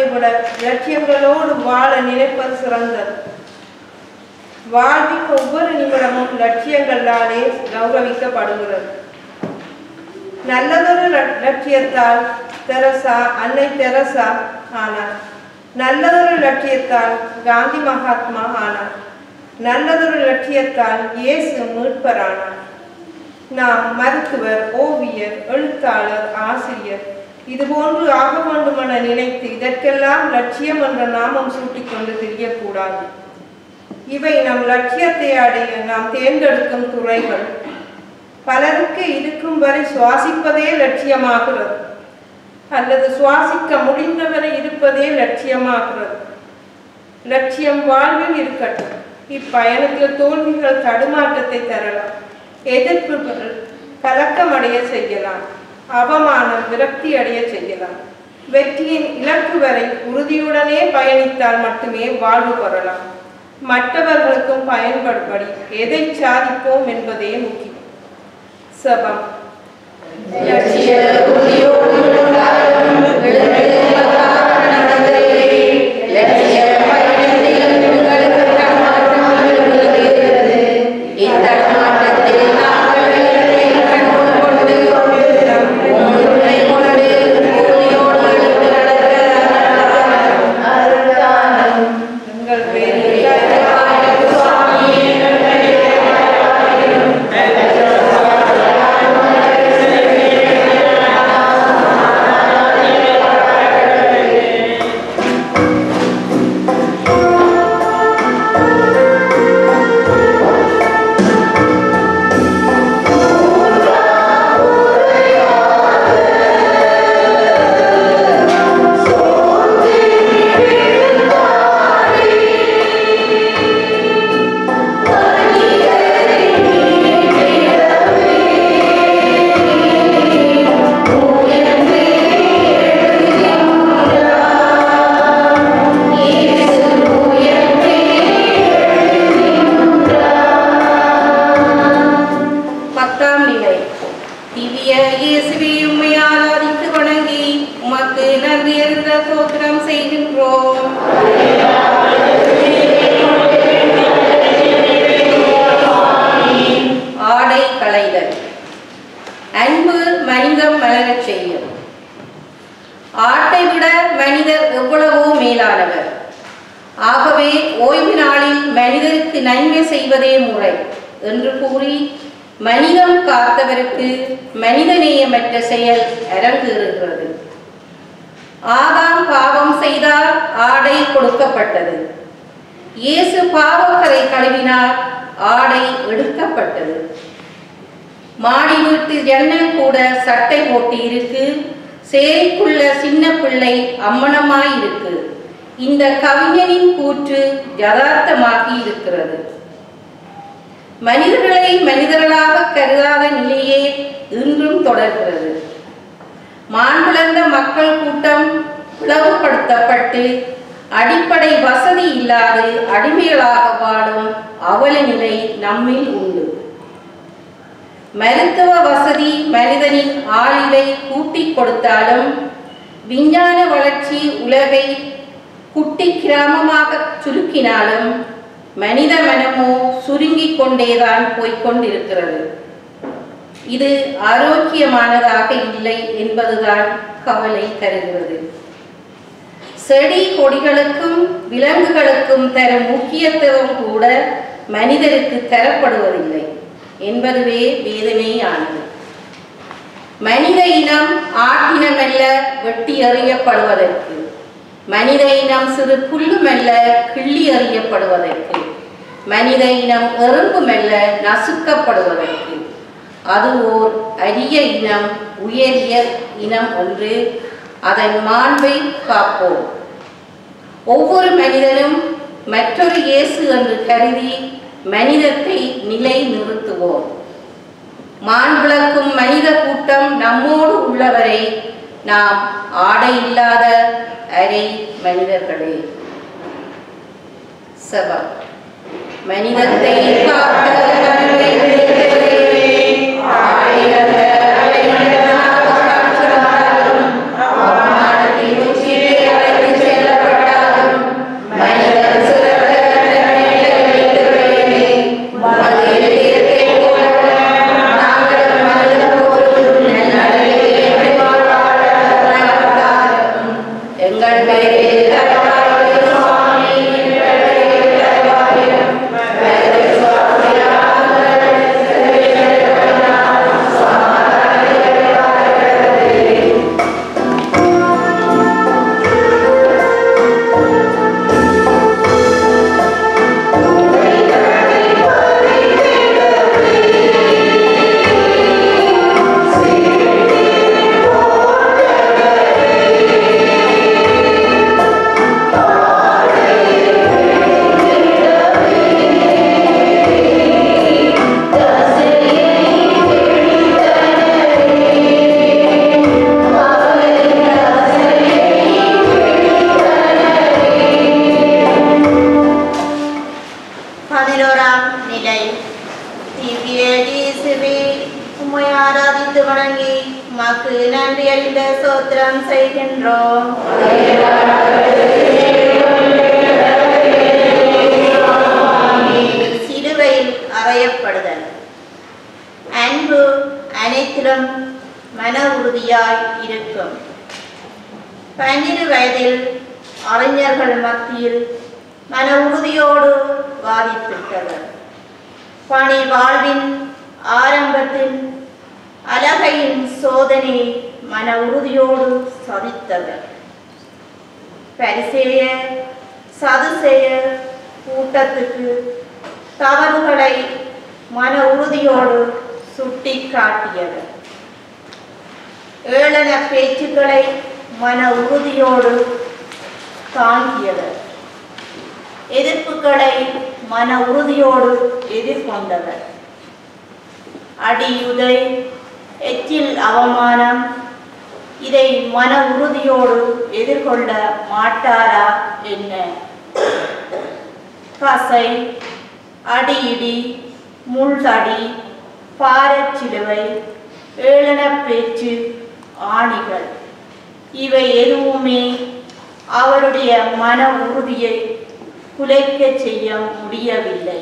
Speaker 8: விட லட்சியங்களோடு வாழ நினைப்பது சிறந்தது வாழ்வின் ஒவ்வொரு நிமிடமும் லட்சியங்களாலே கௌரவிக்கப்படுகிறது நல்லதொரு லட்- லட்சியத்தால் தெரசா அன்னை தெரசா ஆனார் நல்லதொரு லட்சியத்தால் காந்தி மகாத்மா ஆனார் நல்லதொரு லட்சியத்தால் இயேசு மீட்பரானார் நாம் மருத்துவர் ஓவியர் எழுத்தாளர் ஆசிரியர் இதுபோன்று ஆக வேண்டுமென நினைத்து இதற்கெல்லாம் லட்சியம் என்ற நாமம் சூட்டிக்கொண்டு தெரியக்கூடாது இவை நம் லட்சியத்தை அடைய நாம் தேர்ந்தெடுக்கும் துறைகள் பலருக்கு இருக்கும் வரை சுவாசிப்பதே லட்சியமாகிறது அல்லது சுவாசிக்க முடிந்தவரை இருப்பதே லட்சியமாகிறது லட்சியம் வாழ்வில் இருக்கட்டும் இப்பயணத்தில் தோல்விகள் தடுமாற்றத்தை தரலாம் எதிர்ப்புகள் கலக்கமடைய செய்யலாம் அவமானம் விரக்தி அடைய செய்யலாம் வெற்றியின் இலக்கு வரை உறுதியுடனே பயணித்தால் மட்டுமே வாழ்வு பெறலாம் மற்றவர்களுக்கும் பயன்படும்படி எதை சாதிப்போம் என்பதே முக்கியம் சபம்
Speaker 5: லட்சிய உறுதியோடு இருந்தாலும் எழுந்து மகாத்மா நடந்ததே. லட்சிய பயணத்தில் உங்களுக்கு தடுமாற்றம் இருக்கிறது. இத்தடுமாற்றத்தில் நாங்கள் வெற்றியை கண்டுகொண்டு உண்மை கொண்டு உறுதியோடு எழுந்து நடக்க அருள்தானம்.
Speaker 8: எங்கள் பேரில்
Speaker 6: பத்தாம் நிலை திவ்ய இயேசுவே உம்மை ஆராதித்து வணங்கி உமக்கு நன்றி அறிந்த தோத்திரம் செய்கின்றோம் ஆடை களைதல் அன்பு மனிதம் மலரச் செய்யும் ஆட்டை விட மனிதர் எவ்வளவோ மேலானவர் ஆகவே ஓய்வு நாளில் மனிதருக்கு நன்மை செய்வதே முறை என்று கூறி மனிதம் காத்தவருக்கு மனிதநேயமற்ற செயல் அரங்கேறுகிறது ஆதாம் பாவம் செய்தால் ஆடை கொடுக்கப்பட்டது இயேசு பாவக்கரை கழுவினார் ஆடை எடுக்கப்பட்டது மாடி வீட்டு ஜன்னல் கூட சட்டை போட்டு இருக்கு சேரிக்குள்ள சின்ன பிள்ளை அம்மனமாய் இருக்கு இந்த கவிஞனின் கூற்று யதார்த்தமாகி இருக்கிறது மனிதர்களை மனிதர்களாக கருதாத நிலையே இன்றும் தொடர்கிறது மாண்புலர்ந்த மக்கள் கூட்டம் பிளவுபடுத்தப்பட்டு அடிப்படை வசதி இல்லாது அடிமைகளாக வாழும் அவல நிலை நம்மில் உண்டு மருத்துவ வசதி மனிதனின் ஆளிலை கூட்டிக் கொடுத்தாலும் விஞ்ஞான வளர்ச்சி உலகை குட்டி கிராமமாக சுருக்கினாலும் மனித மனமோ சுருங்கிக் கொண்டேதான் போய்க்கொண்டிருக்கிறது இது ஆரோக்கியமானதாக இல்லை என்பதுதான் கவலை தருகிறது செடி கொடிகளுக்கும் விலங்குகளுக்கும் தரும் முக்கியத்துவம் கூட மனிதருக்கு தரப்படுவதில்லை என்பதுவே வேதனையானது மனித இனம் ஆட்டினமல்ல வெட்டி எறியப்படுவதற்கு மனித இனம் சிறு புல்லுமல்ல கிள்ளி எறியப்படுவதற்கு மனித இனம் எறும்புமல்ல நசுக்கப்படுவதற்கு அது ஓர் அரிய இனம் உயரிய இனம் ஒன்று அதன் மாண்பை காப்போம் ஒவ்வொரு மனிதனும் மற்றொரு இயேசு என்று கருதி மனிதத்தை நிலை நிறுத்துவோம் மாண்புலக்கும் மனித கூட்டம் நம்மோடு உள்ளவரை நாம் ஆடை இல்லாத அரை மனிதர்களே சபம் மனிதத்தை காக்க அன்பை உடைத்தவரே, ஆடையிழந்த அரை மனிதனாக காட்சி தந்தாலும் அவமானத்தின் உச்சியிலே அழைத்துச் செல்ல இல்லை திவ்ய இயேசுவே உம்மை ஆராதித்து வணங்கி உமக்கு நன்றி அறிந்த சோத்திரம் செய்கின்றோம் சிலுவையில் அறையப்படுதல் அன்பு அனைத்திலும் மன உறுதியாய் இருக்கும் பன்னிரு வயதில் அறிஞர்கள் மத்தியில் மன உறுதியோடு வாதித்திட்டவர் பணி வாழ்வின் ஆரம்பத்தில் அலகையின் சோதனை மன உறுதியோடு சதித்தவர் பரிசேய சதுசேய கூட்டத்துக்கு தவறுகளை மன உறுதியோடு சுட்டி காட்டியவர் ஏளன பேச்சுக்களை மன உறுதியோடு தாங்கியவர் எதிர்ப்புகளை மன உறுதியோடு எதிர்கொண்டவர் அடியுதை எச்சில் அவமானம் இதை மன உறுதியோடு எதிர்கொள்ள மாட்டாரா என்ன பசை அடியிடி முள்தடி பாரச்சிலுவை ஏளன பேச்சு ஆணிகள் இவை எதுவுமே அவருடைய மன உறுதியை குலைக்க செய்ய முடியவில்லை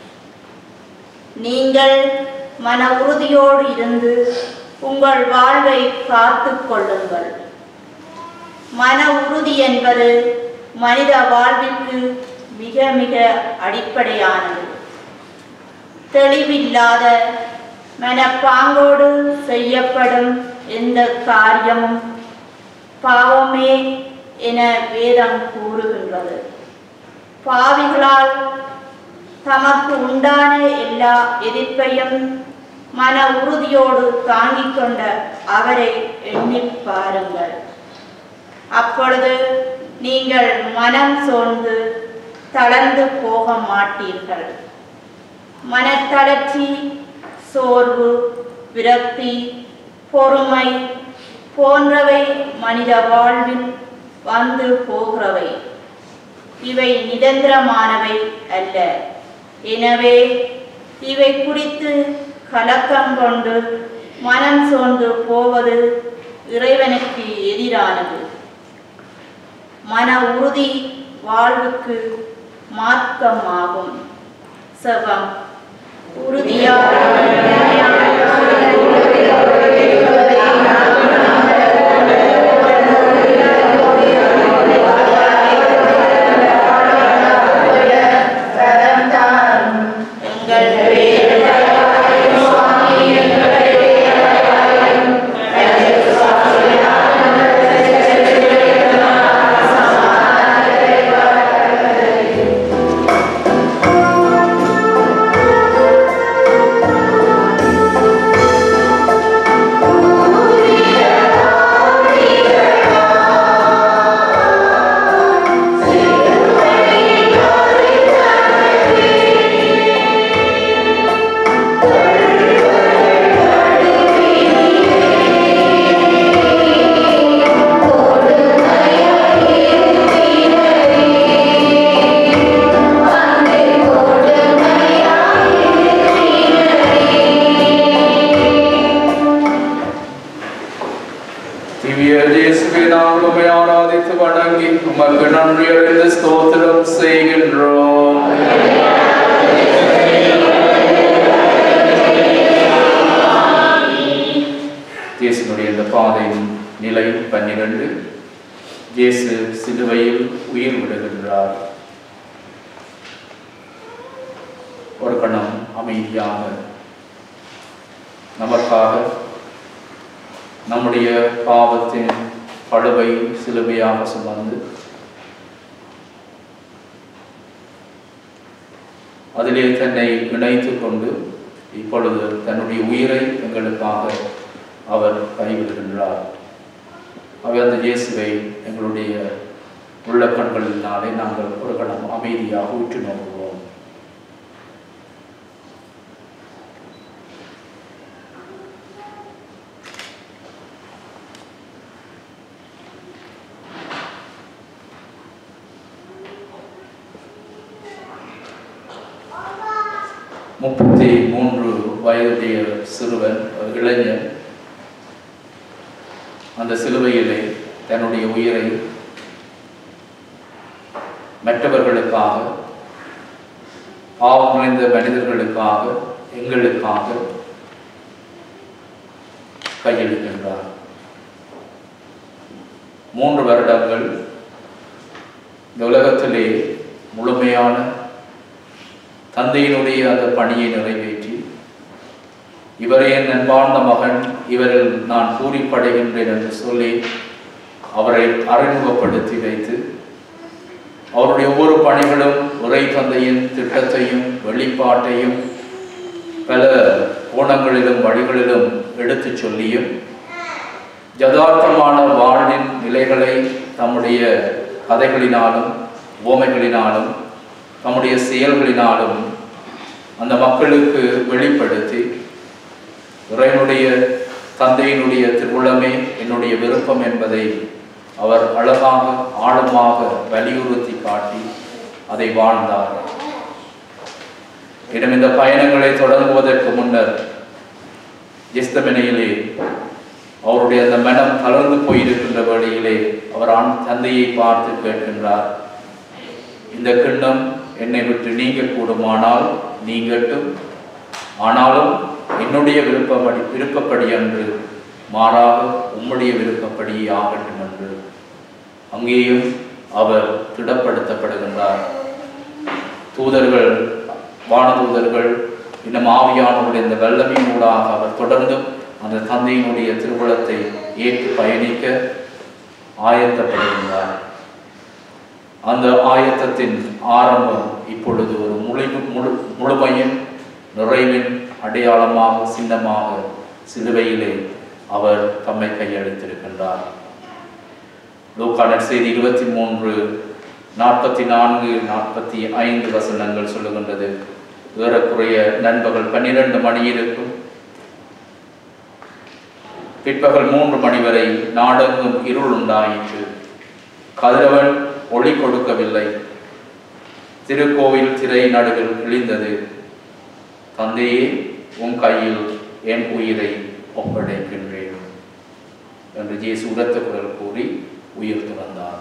Speaker 6: நீங்கள் மன உறுதியோடு இருந்து உங்கள் வாழ்வை காத்து கொள்ளுங்கள் மன உறுதி என்பது மனித வாழ்விற்கு மிக மிக அடிப்படையானது தெளிவில்லாத மனப்பாங்கோடு செய்யப்படும் எந்த காரியமும் பாவமே என வேதம் கூறுகின்றது பாவிகளால் தமக்கு உண்டான எல்லா எதிர்ப்பையும் மன உறுதியோடு தாங்கிக் கொண்ட அவரை எண்ணிப் பாருங்கள் அப்பொழுது நீங்கள் மனம் சோர்ந்து தளர்ந்து போக மாட்டீர்கள் மனத்தளர்ச்சி சோர்வு விரக்தி பொறுமை போன்றவை மனித வாழ்வில் வந்து போகிறவை இவை நிரந்தரமானவை அல்ல எனவே இவை குறித்து கலக்கம் கொண்டு மனம் சோர்ந்து போவது இறைவனுக்கு எதிரானது மன உறுதி வாழ்வுக்கு மார்க்கமாகும் செவம்
Speaker 4: திவ்ய இயேசுவை நாங்கள் உம்மை ஆராதித்து வணங்கி உமக்கு நன்றி அறிந்து ஸ்தோத்திரம் செய்கின்றோம் இயேசுனுடைய இந்த பாதையின் நிலை பன்னிரண்டு இயேசு சிலுவையில் உயிர் விடுகின்றார் ஒரு கணம் அமைதியாக நமக்காக நம்முடைய பாவத்தின் பழுவை சிலுவையாக சுமந்து அதிலே தன்னை இணைத்துக் கொண்டு இப்பொழுது தன்னுடைய உயிரை எங்களுக்காக அவர் கைவிடுகின்றார் அவை அந்த இயேசுவை எங்களுடைய உள்ள கண்களினாலே நாங்கள் ஒரு கணம் அமைதியாக உற்று நோக்குவோம் முப்பத்தி மூன்று வயதுடைய சிறுவன் ஒரு இளைஞன் அந்த சிலுவையிலே தன்னுடைய உயிரை மற்றவர்களுக்காக பாவம் நிறைந்த மனிதர்களுக்காக எங்களுக்காக கையெழுக்கின்றார் மூன்று வருடங்கள் இந்த உலகத்திலே முழுமையான தந்தையினுடைய அந்த பணியை நிறைவேற்றி இவரே என் அன்பார்ந்த மகன் இவரில் நான் பூரிப்படைகின்றேன் என்று சொல்லி அவரை அறிமுகப்படுத்தி வைத்து அவருடைய ஒவ்வொரு பணிகளும் உரை தந்தையின் திட்டத்தையும் வெளிப்பாட்டையும் பல கோணங்களிலும் வழிகளிலும் எடுத்துச் சொல்லியும் யதார்த்தமான வாழ்வின் நிலைகளை தம்முடைய கதைகளினாலும் ஓமைகளினாலும் தம்முடைய செயல்களினாலும் அந்த மக்களுக்கு வெளிப்படுத்தி இறைவனுடைய தந்தையினுடைய திருவுளமே என்னுடைய விருப்பம் என்பதை அவர் அழகாக ஆழமாக வலியுறுத்தி காட்டி அதை வாழ்ந்தார் இடம் இந்த பயணங்களை தொடங்குவதற்கு முன்னர் ஜிஸ்தமெனையிலே அவருடைய அந்த மனம் தளர்ந்து போயிருக்கின்ற வழியிலே அவர் ஆண் தந்தையை பார்த்து கேட்கின்றார் இந்த கிண்ணம் என்னை விட்டு நீங்க கூடுமானால் நீங்கட்டும் ஆனாலும் என்னுடைய விருப்பப்படி விருப்பப்படி அன்று மாறாக உம்முடைய விருப்பப்படி ஆகட்டும் என்று அங்கேயும் அவர் திடப்படுத்தப்படுகின்றார் தூதர்கள் வானதூதர்கள் இன்னும் ஆவியானவருடைய இந்த வல்லமையினூடாக அவர் தொடர்ந்தும் அந்த தந்தையினுடைய திருவுளத்தை ஏற்று பயணிக்க ஆயத்தப்படுகின்றார் அந்த ஆயத்தத்தின் ஆரம்பம் இப்பொழுது ஒரு முழு முழு முழுமையின் நிறைவின் அடையாளமாக சின்னமாக சிலுவையிலே அவர் தம்மை கையெழுத்திருக்கின்றார் லூக்கான செய்தி இருபத்தி மூன்று நாற்பத்தி நான்கு நாற்பத்தி ஐந்து வசனங்கள் சொல்லுகின்றது ஏறக்குறைய நண்பகல் பன்னிரண்டு மணி இருக்கும் பிற்பகல் மூன்று மணி வரை நாடெங்கும் இருள் உண்டாயிற்று கதிரவன் ஒளி கொடுக்கவில்லை திருக்கோவில் திரை நடுவில் கிழிந்தது தந்தையே உன் கையில் என் உயிரை ஒப்படைக்கின்றேன் என்று ஜேசு உரத்த குரல் கூறி உயிர் துறந்தார்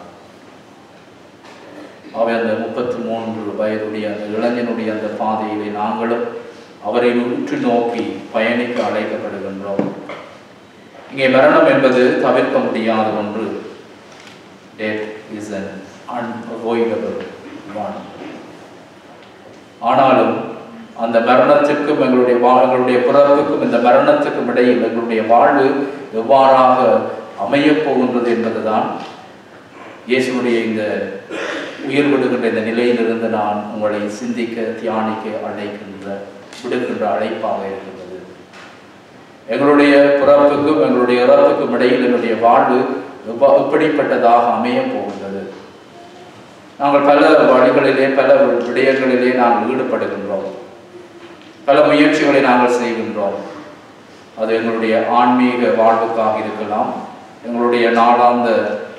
Speaker 4: அவை அந்த முப்பத்தி மூன்று வயதுடைய அந்த இளைஞனுடைய அந்த பாதையிலே நாங்களும் அவரை உற்று நோக்கி பயணிக்க அழைக்கப்படுகின்றோம் இங்கே மரணம் என்பது தவிர்க்க முடியாத ஒன்று death is an unavoidable one ஆனாலும் அந்த மரணத்திற்கும் எங்களுடைய வா எங்களுடைய பிறப்புக்கும் இந்த மரணத்துக்கும் இடையில் எங்களுடைய வாழ்வு எவ்வாறாக அமையப் போகின்றது என்பதுதான் இயேசுடைய இந்த உயிர் விடுகின்ற இந்த நிலையிலிருந்து நான் உங்களை சிந்திக்க தியானிக்க அழைக்கின்ற விடுக்கின்ற அழைப்பாக இருக்கின்றது எங்களுடைய பிறப்புக்கும் எங்களுடைய இறப்புக்கும் இடையில் என்னுடைய வாழ்வு எவ்வா- எப்படிப்பட்டதாக அமையப் போகின்றது நாங்கள் பல வழிகளிலே பல விடயங்களிலே நாங்கள் ஈடுபடுகின்றோம் பல முயற்சிகளை நாங்கள் செய்கின்றோம் அது எங்களுடைய ஆன்மீக வாழ்வுக்காக இருக்கலாம் எங்களுடைய நாளாந்த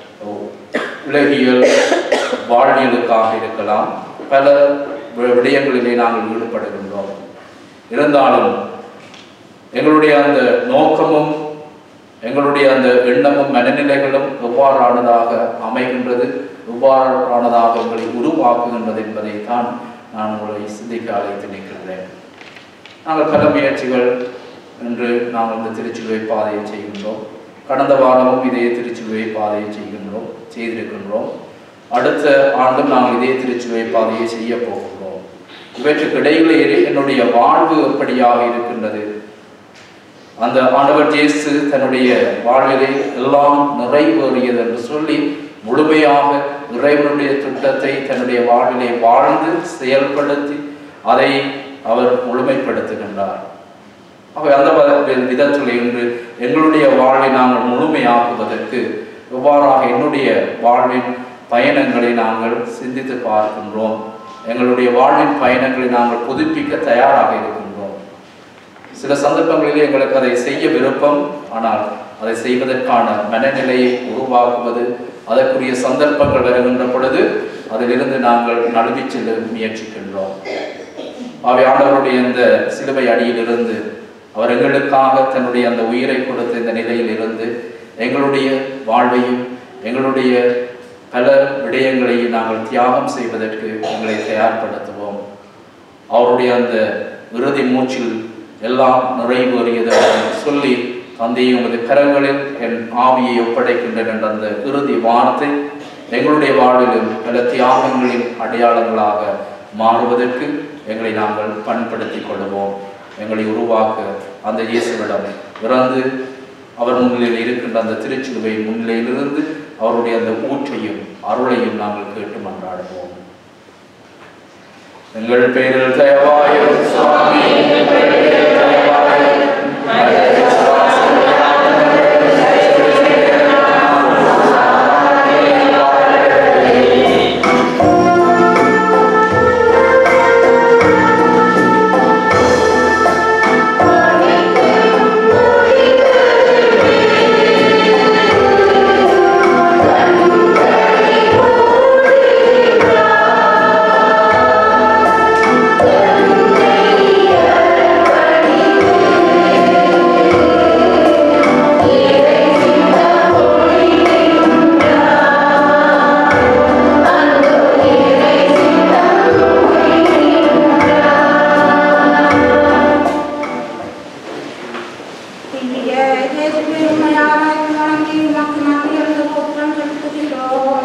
Speaker 4: உலகியல் வாழ்வியலுக்காக இருக்கலாம் பல வி- விடயங்களிலே நாங்கள் ஈடுபடுகின்றோம் இருந்தாலும் எங்களுடைய அந்த நோக்கமும் எங்களுடைய அந்த எண்ணமும் மனநிலைகளும் எவ்வாறானதாக அமைகின்றது எவ்வாறானதாக எங்களை உருவாக்குகின்றது என்பதைத்தான் நான் உங்களை சிந்திக்க அழைத்து நிற்கின்றேன் நாங்கள் பல முயற்சிகள் என்று நாங்கள் இந்த திருச்சிலுவை பாதையை செய்கின்றோம் கடந்த வாரமும் இதே திருச்சிலுவை பாதையை செய்கின்றோம் செய்திருக்கின்றோம் அடுத்த ஆண்டும் நாங்கள் இதே திருச்சிலுவை பாதையை செய்ய போகின்றோம் இவற்றுக்கு இடையிலே என்னுடைய வாழ்வு எப்படியாக இருக்கின்றது அந்த ஆண்டவர் இயேசு தன்னுடைய வாழ்விலே எல்லாம் நிறைவேறியது என்று சொல்லி முழுமையாக இறைவனுடைய திட்டத்தை தன்னுடைய வாழ்விலே வாழ்ந்து செயல்படுத்தி அதை அவர் முழுமைப்படுத்துகின்றார் ஆகவே அந்த வ- விதத்தில் இன்று எங்களுடைய வாழ்வை நாங்கள் முழுமையாக்குவதற்கு எவ்வாறாக என்னுடைய வாழ்வின் பயணங்களை நாங்கள் சிந்தித்து பார்க்கின்றோம் எங்களுடைய வாழ்வின் பயணங்களை நாங்கள் புதுப்பிக்க தயாராக இருக்கின்றோம் சில சந்தர்ப்பங்களிலே எங்களுக்கு அதை செய்ய விருப்பம் ஆனால் அதை செய்வதற்கான மனநிலையை உருவாக்குவது அதற்குரிய சந்தர்ப்பங்கள் வருகின்ற பொழுது அதிலிருந்து நாங்கள் நழுவிச் செல்ல முயற்சிக்கின்றோம் அவை ஆண்டவருடைய இந்த சிலுவை அடியிலிருந்து அவர் எங்களுக்காக தன்னுடைய அந்த உயிரை கொடுத்த இந்த நிலையில் இருந்து எங்களுடைய வாழ்வையும் எங்களுடைய பல விடயங்களையும் நாங்கள் தியாகம் செய்வதற்கு எங்களை தயார்படுத்துவோம் அவருடைய அந்த இறுதி மூச்சில் எல்லாம் நிறைவேறியது என்று சொல்லி தந்தையை உமது கரங்களில் என் ஆவியை ஒப்படைக்கின்றேன் என்ற அந்த இறுதி வார்த்தை எங்களுடைய வாழ்விலும் பல தியாகங்களின் அடையாளங்களாக மாறுவதற்கு எங்களை நாங்கள் பண்படுத்திக் கொள்வோம் எங்களை உருவாக்க அந்த இயேசுவிடம் இறந்து அவர் முன்னிலையில் இருக்கின்ற அந்த திருச்சிலுவை முன்னிலையிலிருந்து அவருடைய அந்த ஊற்றையும் அருளையும் நாங்கள் கேட்டு மன்றாடுவோம் எங்கள் பேரில் தயவாயும் சுவாமி எங்கள் பேரில் தயவாயும் மனித
Speaker 3: தீய இயேசுவே உம்மை ஆராய்ந்து வணங்கி உமக்கு நன்றியறிந்த ஸ்தோத்திரம் செலுத்துகின்றோம்.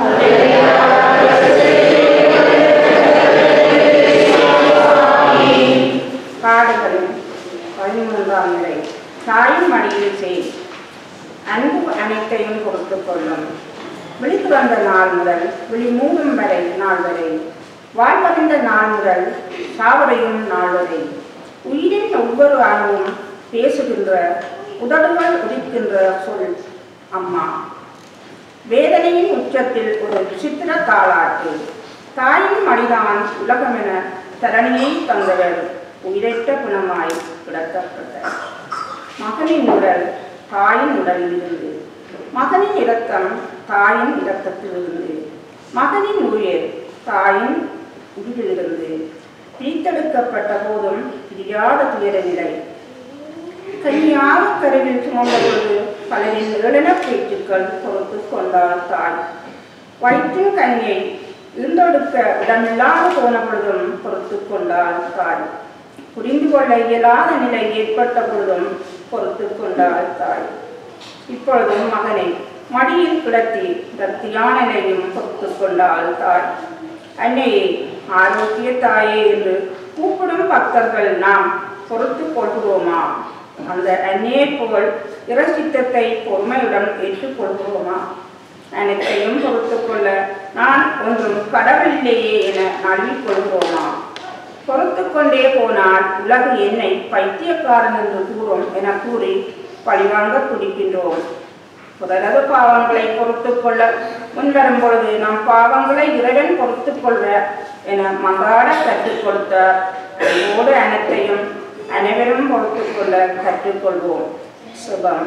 Speaker 3: பாடுகளும் பதிமூன்றாம் நிலை தாயின் மடியில் செய் அன்பு அனைத்தையும் பொறுத்துக் கொள்ளும் விழித்து வந்த நாள் முதல் விழி மூடும் வரை நாள் வரை வாழ்வடைந்த நாள் முதல் சாவடையும் நாள் வரை உயிரின் ஒவ்வொரு அணுவும் பேசுகின்ற உதடுகள் உதிக்கின்ற சொல் அம்மா வேதனையின் உச்சத்தில் ஒரு சித்திர தாளாட்டு தாயின் மடிதான் உலகமென தரணியை தந்தவர் உயிரற்ற குணமாய் கிடக்கப்பட்ட மகனின் உடல் தாயின் உடலில் இருந்து மகனின் இரத்தம் தாயின் இரத்தத்திலிருந்து மகனின் உயிர் தாயின் உயிரிலிருந்து பிரித்தெடுக்கப்பட்ட போதும் பிரியாத துயர நிலை கன்னியாக கருவில் சுமந்த பொழுது பலரின் ஏளன பேச்சுக்கள் பொறுத்து கொண்டாள் தாய் வயிற்றின் கனியை இருந்தொடுக்க இடமில்லாது போன பொழுதும் பொறுத்து கொண்டாள் தாய் புரிந்து கொள்ள இயலாத நிலை ஏற்பட்ட பொழுதும் பொறுத்து கொண்டாள் தாய் இப்பொழுதும் மகனை மடியில் கிடத்தி தத்தியான நிலையும் பொறுத்து கொண்டாள் தாய் அன்னையே ஆரோக்கிய தாயே என்று கூப்பிடும் பக்தர்கள் நாம் பொறுத்து கொள்கிறோமா அந்த அன்னையை போல் இரசித்தத்தை பொறுமையுடன் ஏற்றுக்கொள்கிறோமா அனைத்தையும் பொறுத்து கொள்ள நான் ஒன்றும் கடவுளில்லையே என நழுவிக் கொள்கிறோமா பொறுத்து கொண்டே போனால் உலகு என்னை பைத்தியக்காரன் என்று கூறும் என கூறி பழிவாங்க துடிக்கின்றோம் பிறரது பாவங்களை பொறுத்து கொள்ள முன்வரும் பொழுது நம் பாவங்களை இறைவன் பொறுத்து கொள்வ என மன்றாட கற்றுக் கொடுத்தார் அதோடு அனைத்தையும் அனைவரும் பொறுத்து கொள்ள கற்றுக்கொள்வோம் சுபம்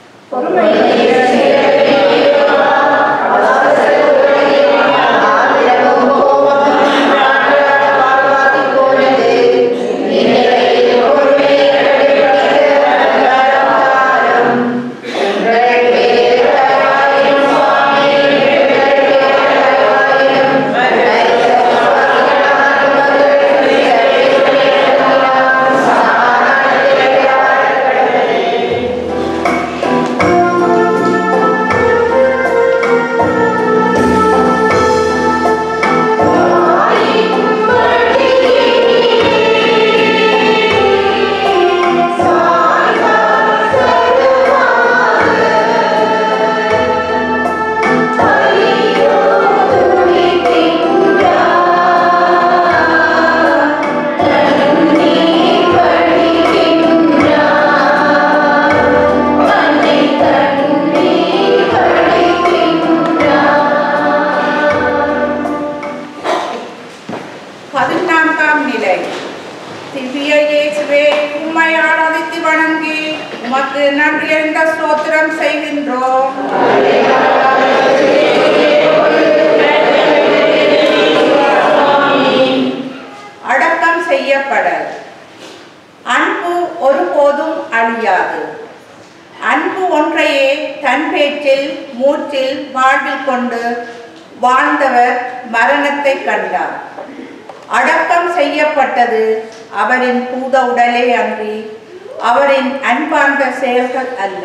Speaker 3: பதினான்காம் நிலை திவ்ய இயேசுவே உம்மை ஆராதித்து வணங்கி உமக்கு நன்றி என்ற ஸ்தோத்திரம் செய்கின்றோம் அடக்கம் செய்யப்பட அன்பு ஒருபோதும் அழியாது அன்பு ஒன்றையே தன் பேச்சில் மூச்சில் வாழ்வில் கொண்டு வாழ்ந்தவர் மரணத்தை கண்டார் அடக்கம் செய்யப்பட்டது அவரின் பூத உடலே அன்றி அவரின் அன்பார்ந்த செயல்கள் அல்ல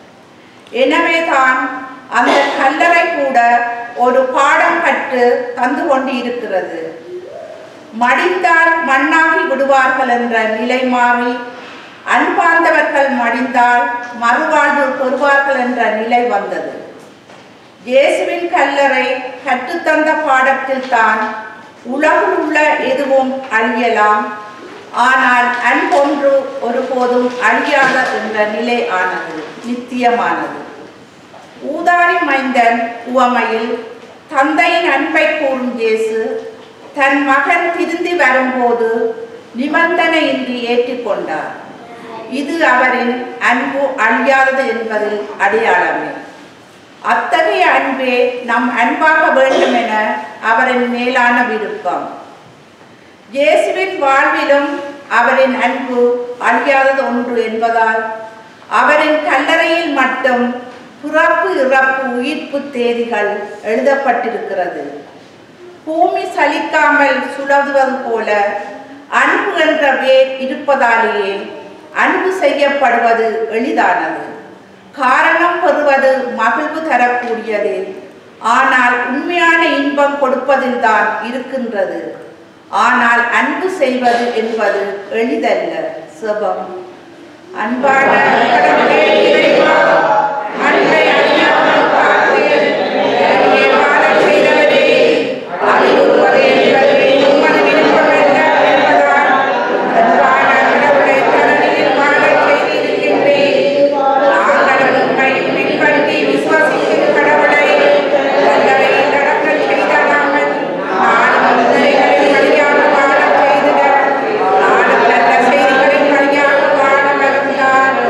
Speaker 3: எனவேதான் அந்த கல்லறை கூட ஒரு பாடம் கற்று தந்து கொண்டு இருக்கிறது மடிந்தால் மண்ணாகி விடுவார்கள் என்ற நிலை மாறி அன்பார்ந்தவர்கள் மடிந்தால் மறுவாழ்வு பெறுவார்கள் என்ற நிலை வந்தது இயேசுவின் கல்லறை கற்றுத்தந்த பாடத்தில் தான் உலகில் உள்ள எதுவும் அழியலாம் ஆனால் அன்பொன்று ஒருபோதும் அழியாத என்ற நிலை ஆனது நித்தியமானது ஊதாரி மைந்தன் உவமையில் தந்தையின் அன்பை கூறும் இயேசு தன் மகன் திருந்தி வரும்போது நிபந்தனையின்றி ஏற்றுக்கொண்டார் இது அவரின் அன்பு அழியாதது என்பதில் அடையாளமே அத்தகைய அன்பே நம் அன்பாக வேண்டும் என அவரின் மேலான விருப்பம் இயேசுவின் வாழ்விலும் அவரின் அன்பு அழியாதது ஒன்று என்பதால் அவரின் கல்லறையில் மட்டும் பிறப்பு இறப்பு உயிர்ப்பு தேதிகள் எழுதப்பட்டிருக்கிறது பூமி சலிக்காமல் சுழதுவது போல அன்பு என்ற வேர் இருப்பதாலேயே அன்பு செய்யப்படுவது எளிதானது காரணம் பெறுவது மகிழ்வு தரக்கூடியது ஆனால் உண்மையான இன்பம் கொடுப்பதில் தான் இருக்கின்றது ஆனால் அன்பு செய்வது என்பது எளிதல்ல சுபம் அன்பான கடவுளே இறைவா, அன்பை அறியாமல் பார்த்து என்னை வாழச் செய்தவரே, அறிவுறுவது என்பது உமது விருப்பமல்ல என்பதால் அன்பான கடவுளை தரணியில் வாழச் செய்திருக்கின்றேன். நாங்களும் உம்மை பின்பற்றி விசுவாசிக்கும் கடவுளை கல்லறையில் அடக்கச் செய்ததாமல் நானும் உண்மைகளின் வழியாக வாழச் செய்திட நானும் நல்ல செய்திகளின் வழியாக வாழ வருகிறார்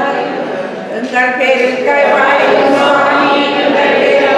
Speaker 3: எங்கள் பேரில் கைவாயும் சுவாமி எங்கள் பேரில்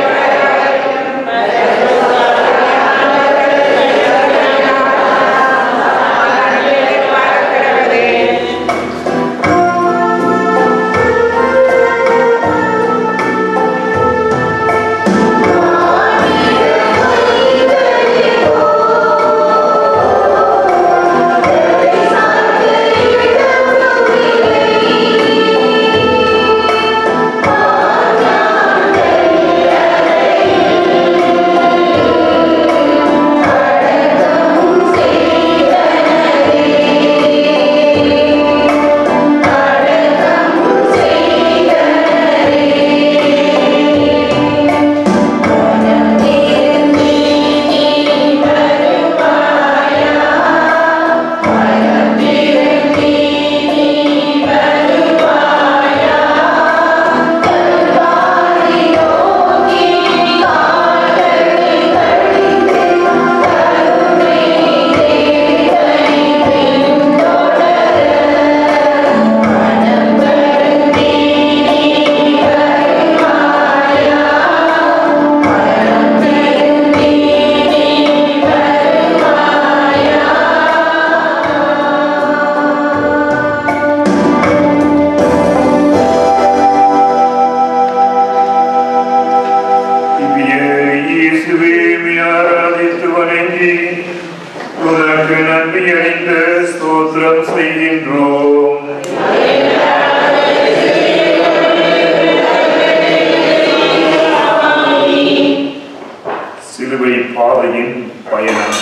Speaker 9: திவ்ய இயேசுவே உம்மை ஆராதித்து வணங்கி உனக்கு நன்றி அடைந்த ஸ்தோத்திரம் செய்கின்றோம் சிலுவை பாதையின் பயணம்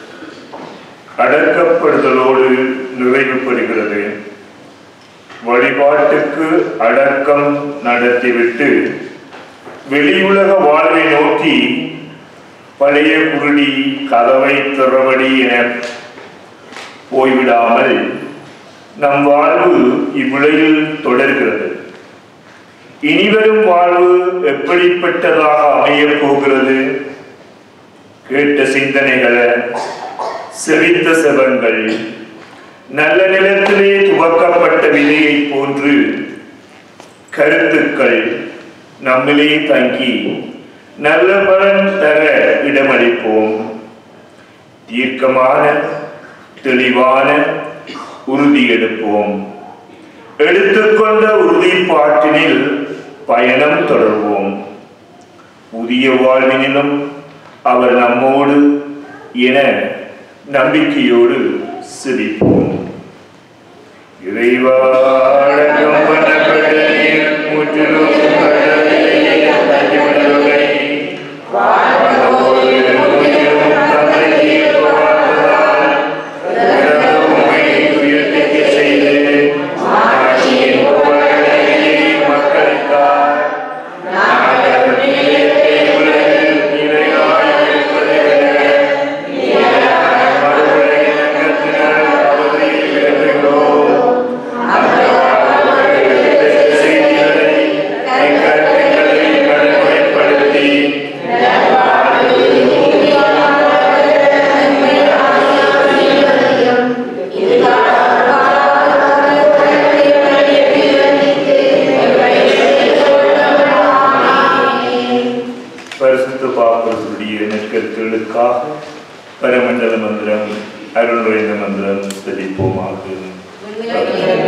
Speaker 9: அடக்கப்படுதலோடு நிறைவு பெறுகிறது வழிபாட்டுக்கு அடக்கம் நடத்திவிட்டு வெளியுலக வாழ்வை நோக்கி பழைய குருடி கதவை திறவடி என போய்விடாமல் நம் வாழ்வு இவ்வுலகில் தொடர்கிறது இனிவரும் வாழ்வு எப்படிப்பட்டதாக அமையப் போகிறது கேட்ட சிந்தனைகளை செவித்த செவங்கள் நல்ல நிலத்திலே துவக்கப்பட்ட விதையை போன்று கருத்துக்கள் நம்மிலே தங்கி நல்ல பலன் தர இடமளிப்போம் தீர்க்கமான தெளிவான உறுதி எடுப்போம் எடுத்துக்கொண்ட உறுதிப்பாட்டினில் பயணம் தொடர்வோம் புதிய வாழ்வினிலும் அவர் நம்மோடு என நம்பிக்கையோடு சிரிப்போம் இறைவாழகம் பண்ணப்பட்ட நீர் முற்றிலும் கடலை தங்கிவிடவில்லை. வாழ்வோடு முற்றிலும் தந்தையை வாழ்வதால் பிறகு உம்மை உயிர்ப்பிக்கச் செய்து ஆட்சியின் புகழை மக்களுக்காய் நாங்கள் நிலையற்ற உலகில் நிலையாய் இருப்பதை விட மறுபடி நங்கத்தினர் அவதியில் விரும்புகிறோம் செய்திகளை எங்களை நடைமுறைப்படுத்தி பரிசுத்த பாப்பருடைய நெற்கருத்துகளுக்காக பரமண்டல மந்திரம் அருள் நிறைந்த மந்திரம் செழிப்போமாக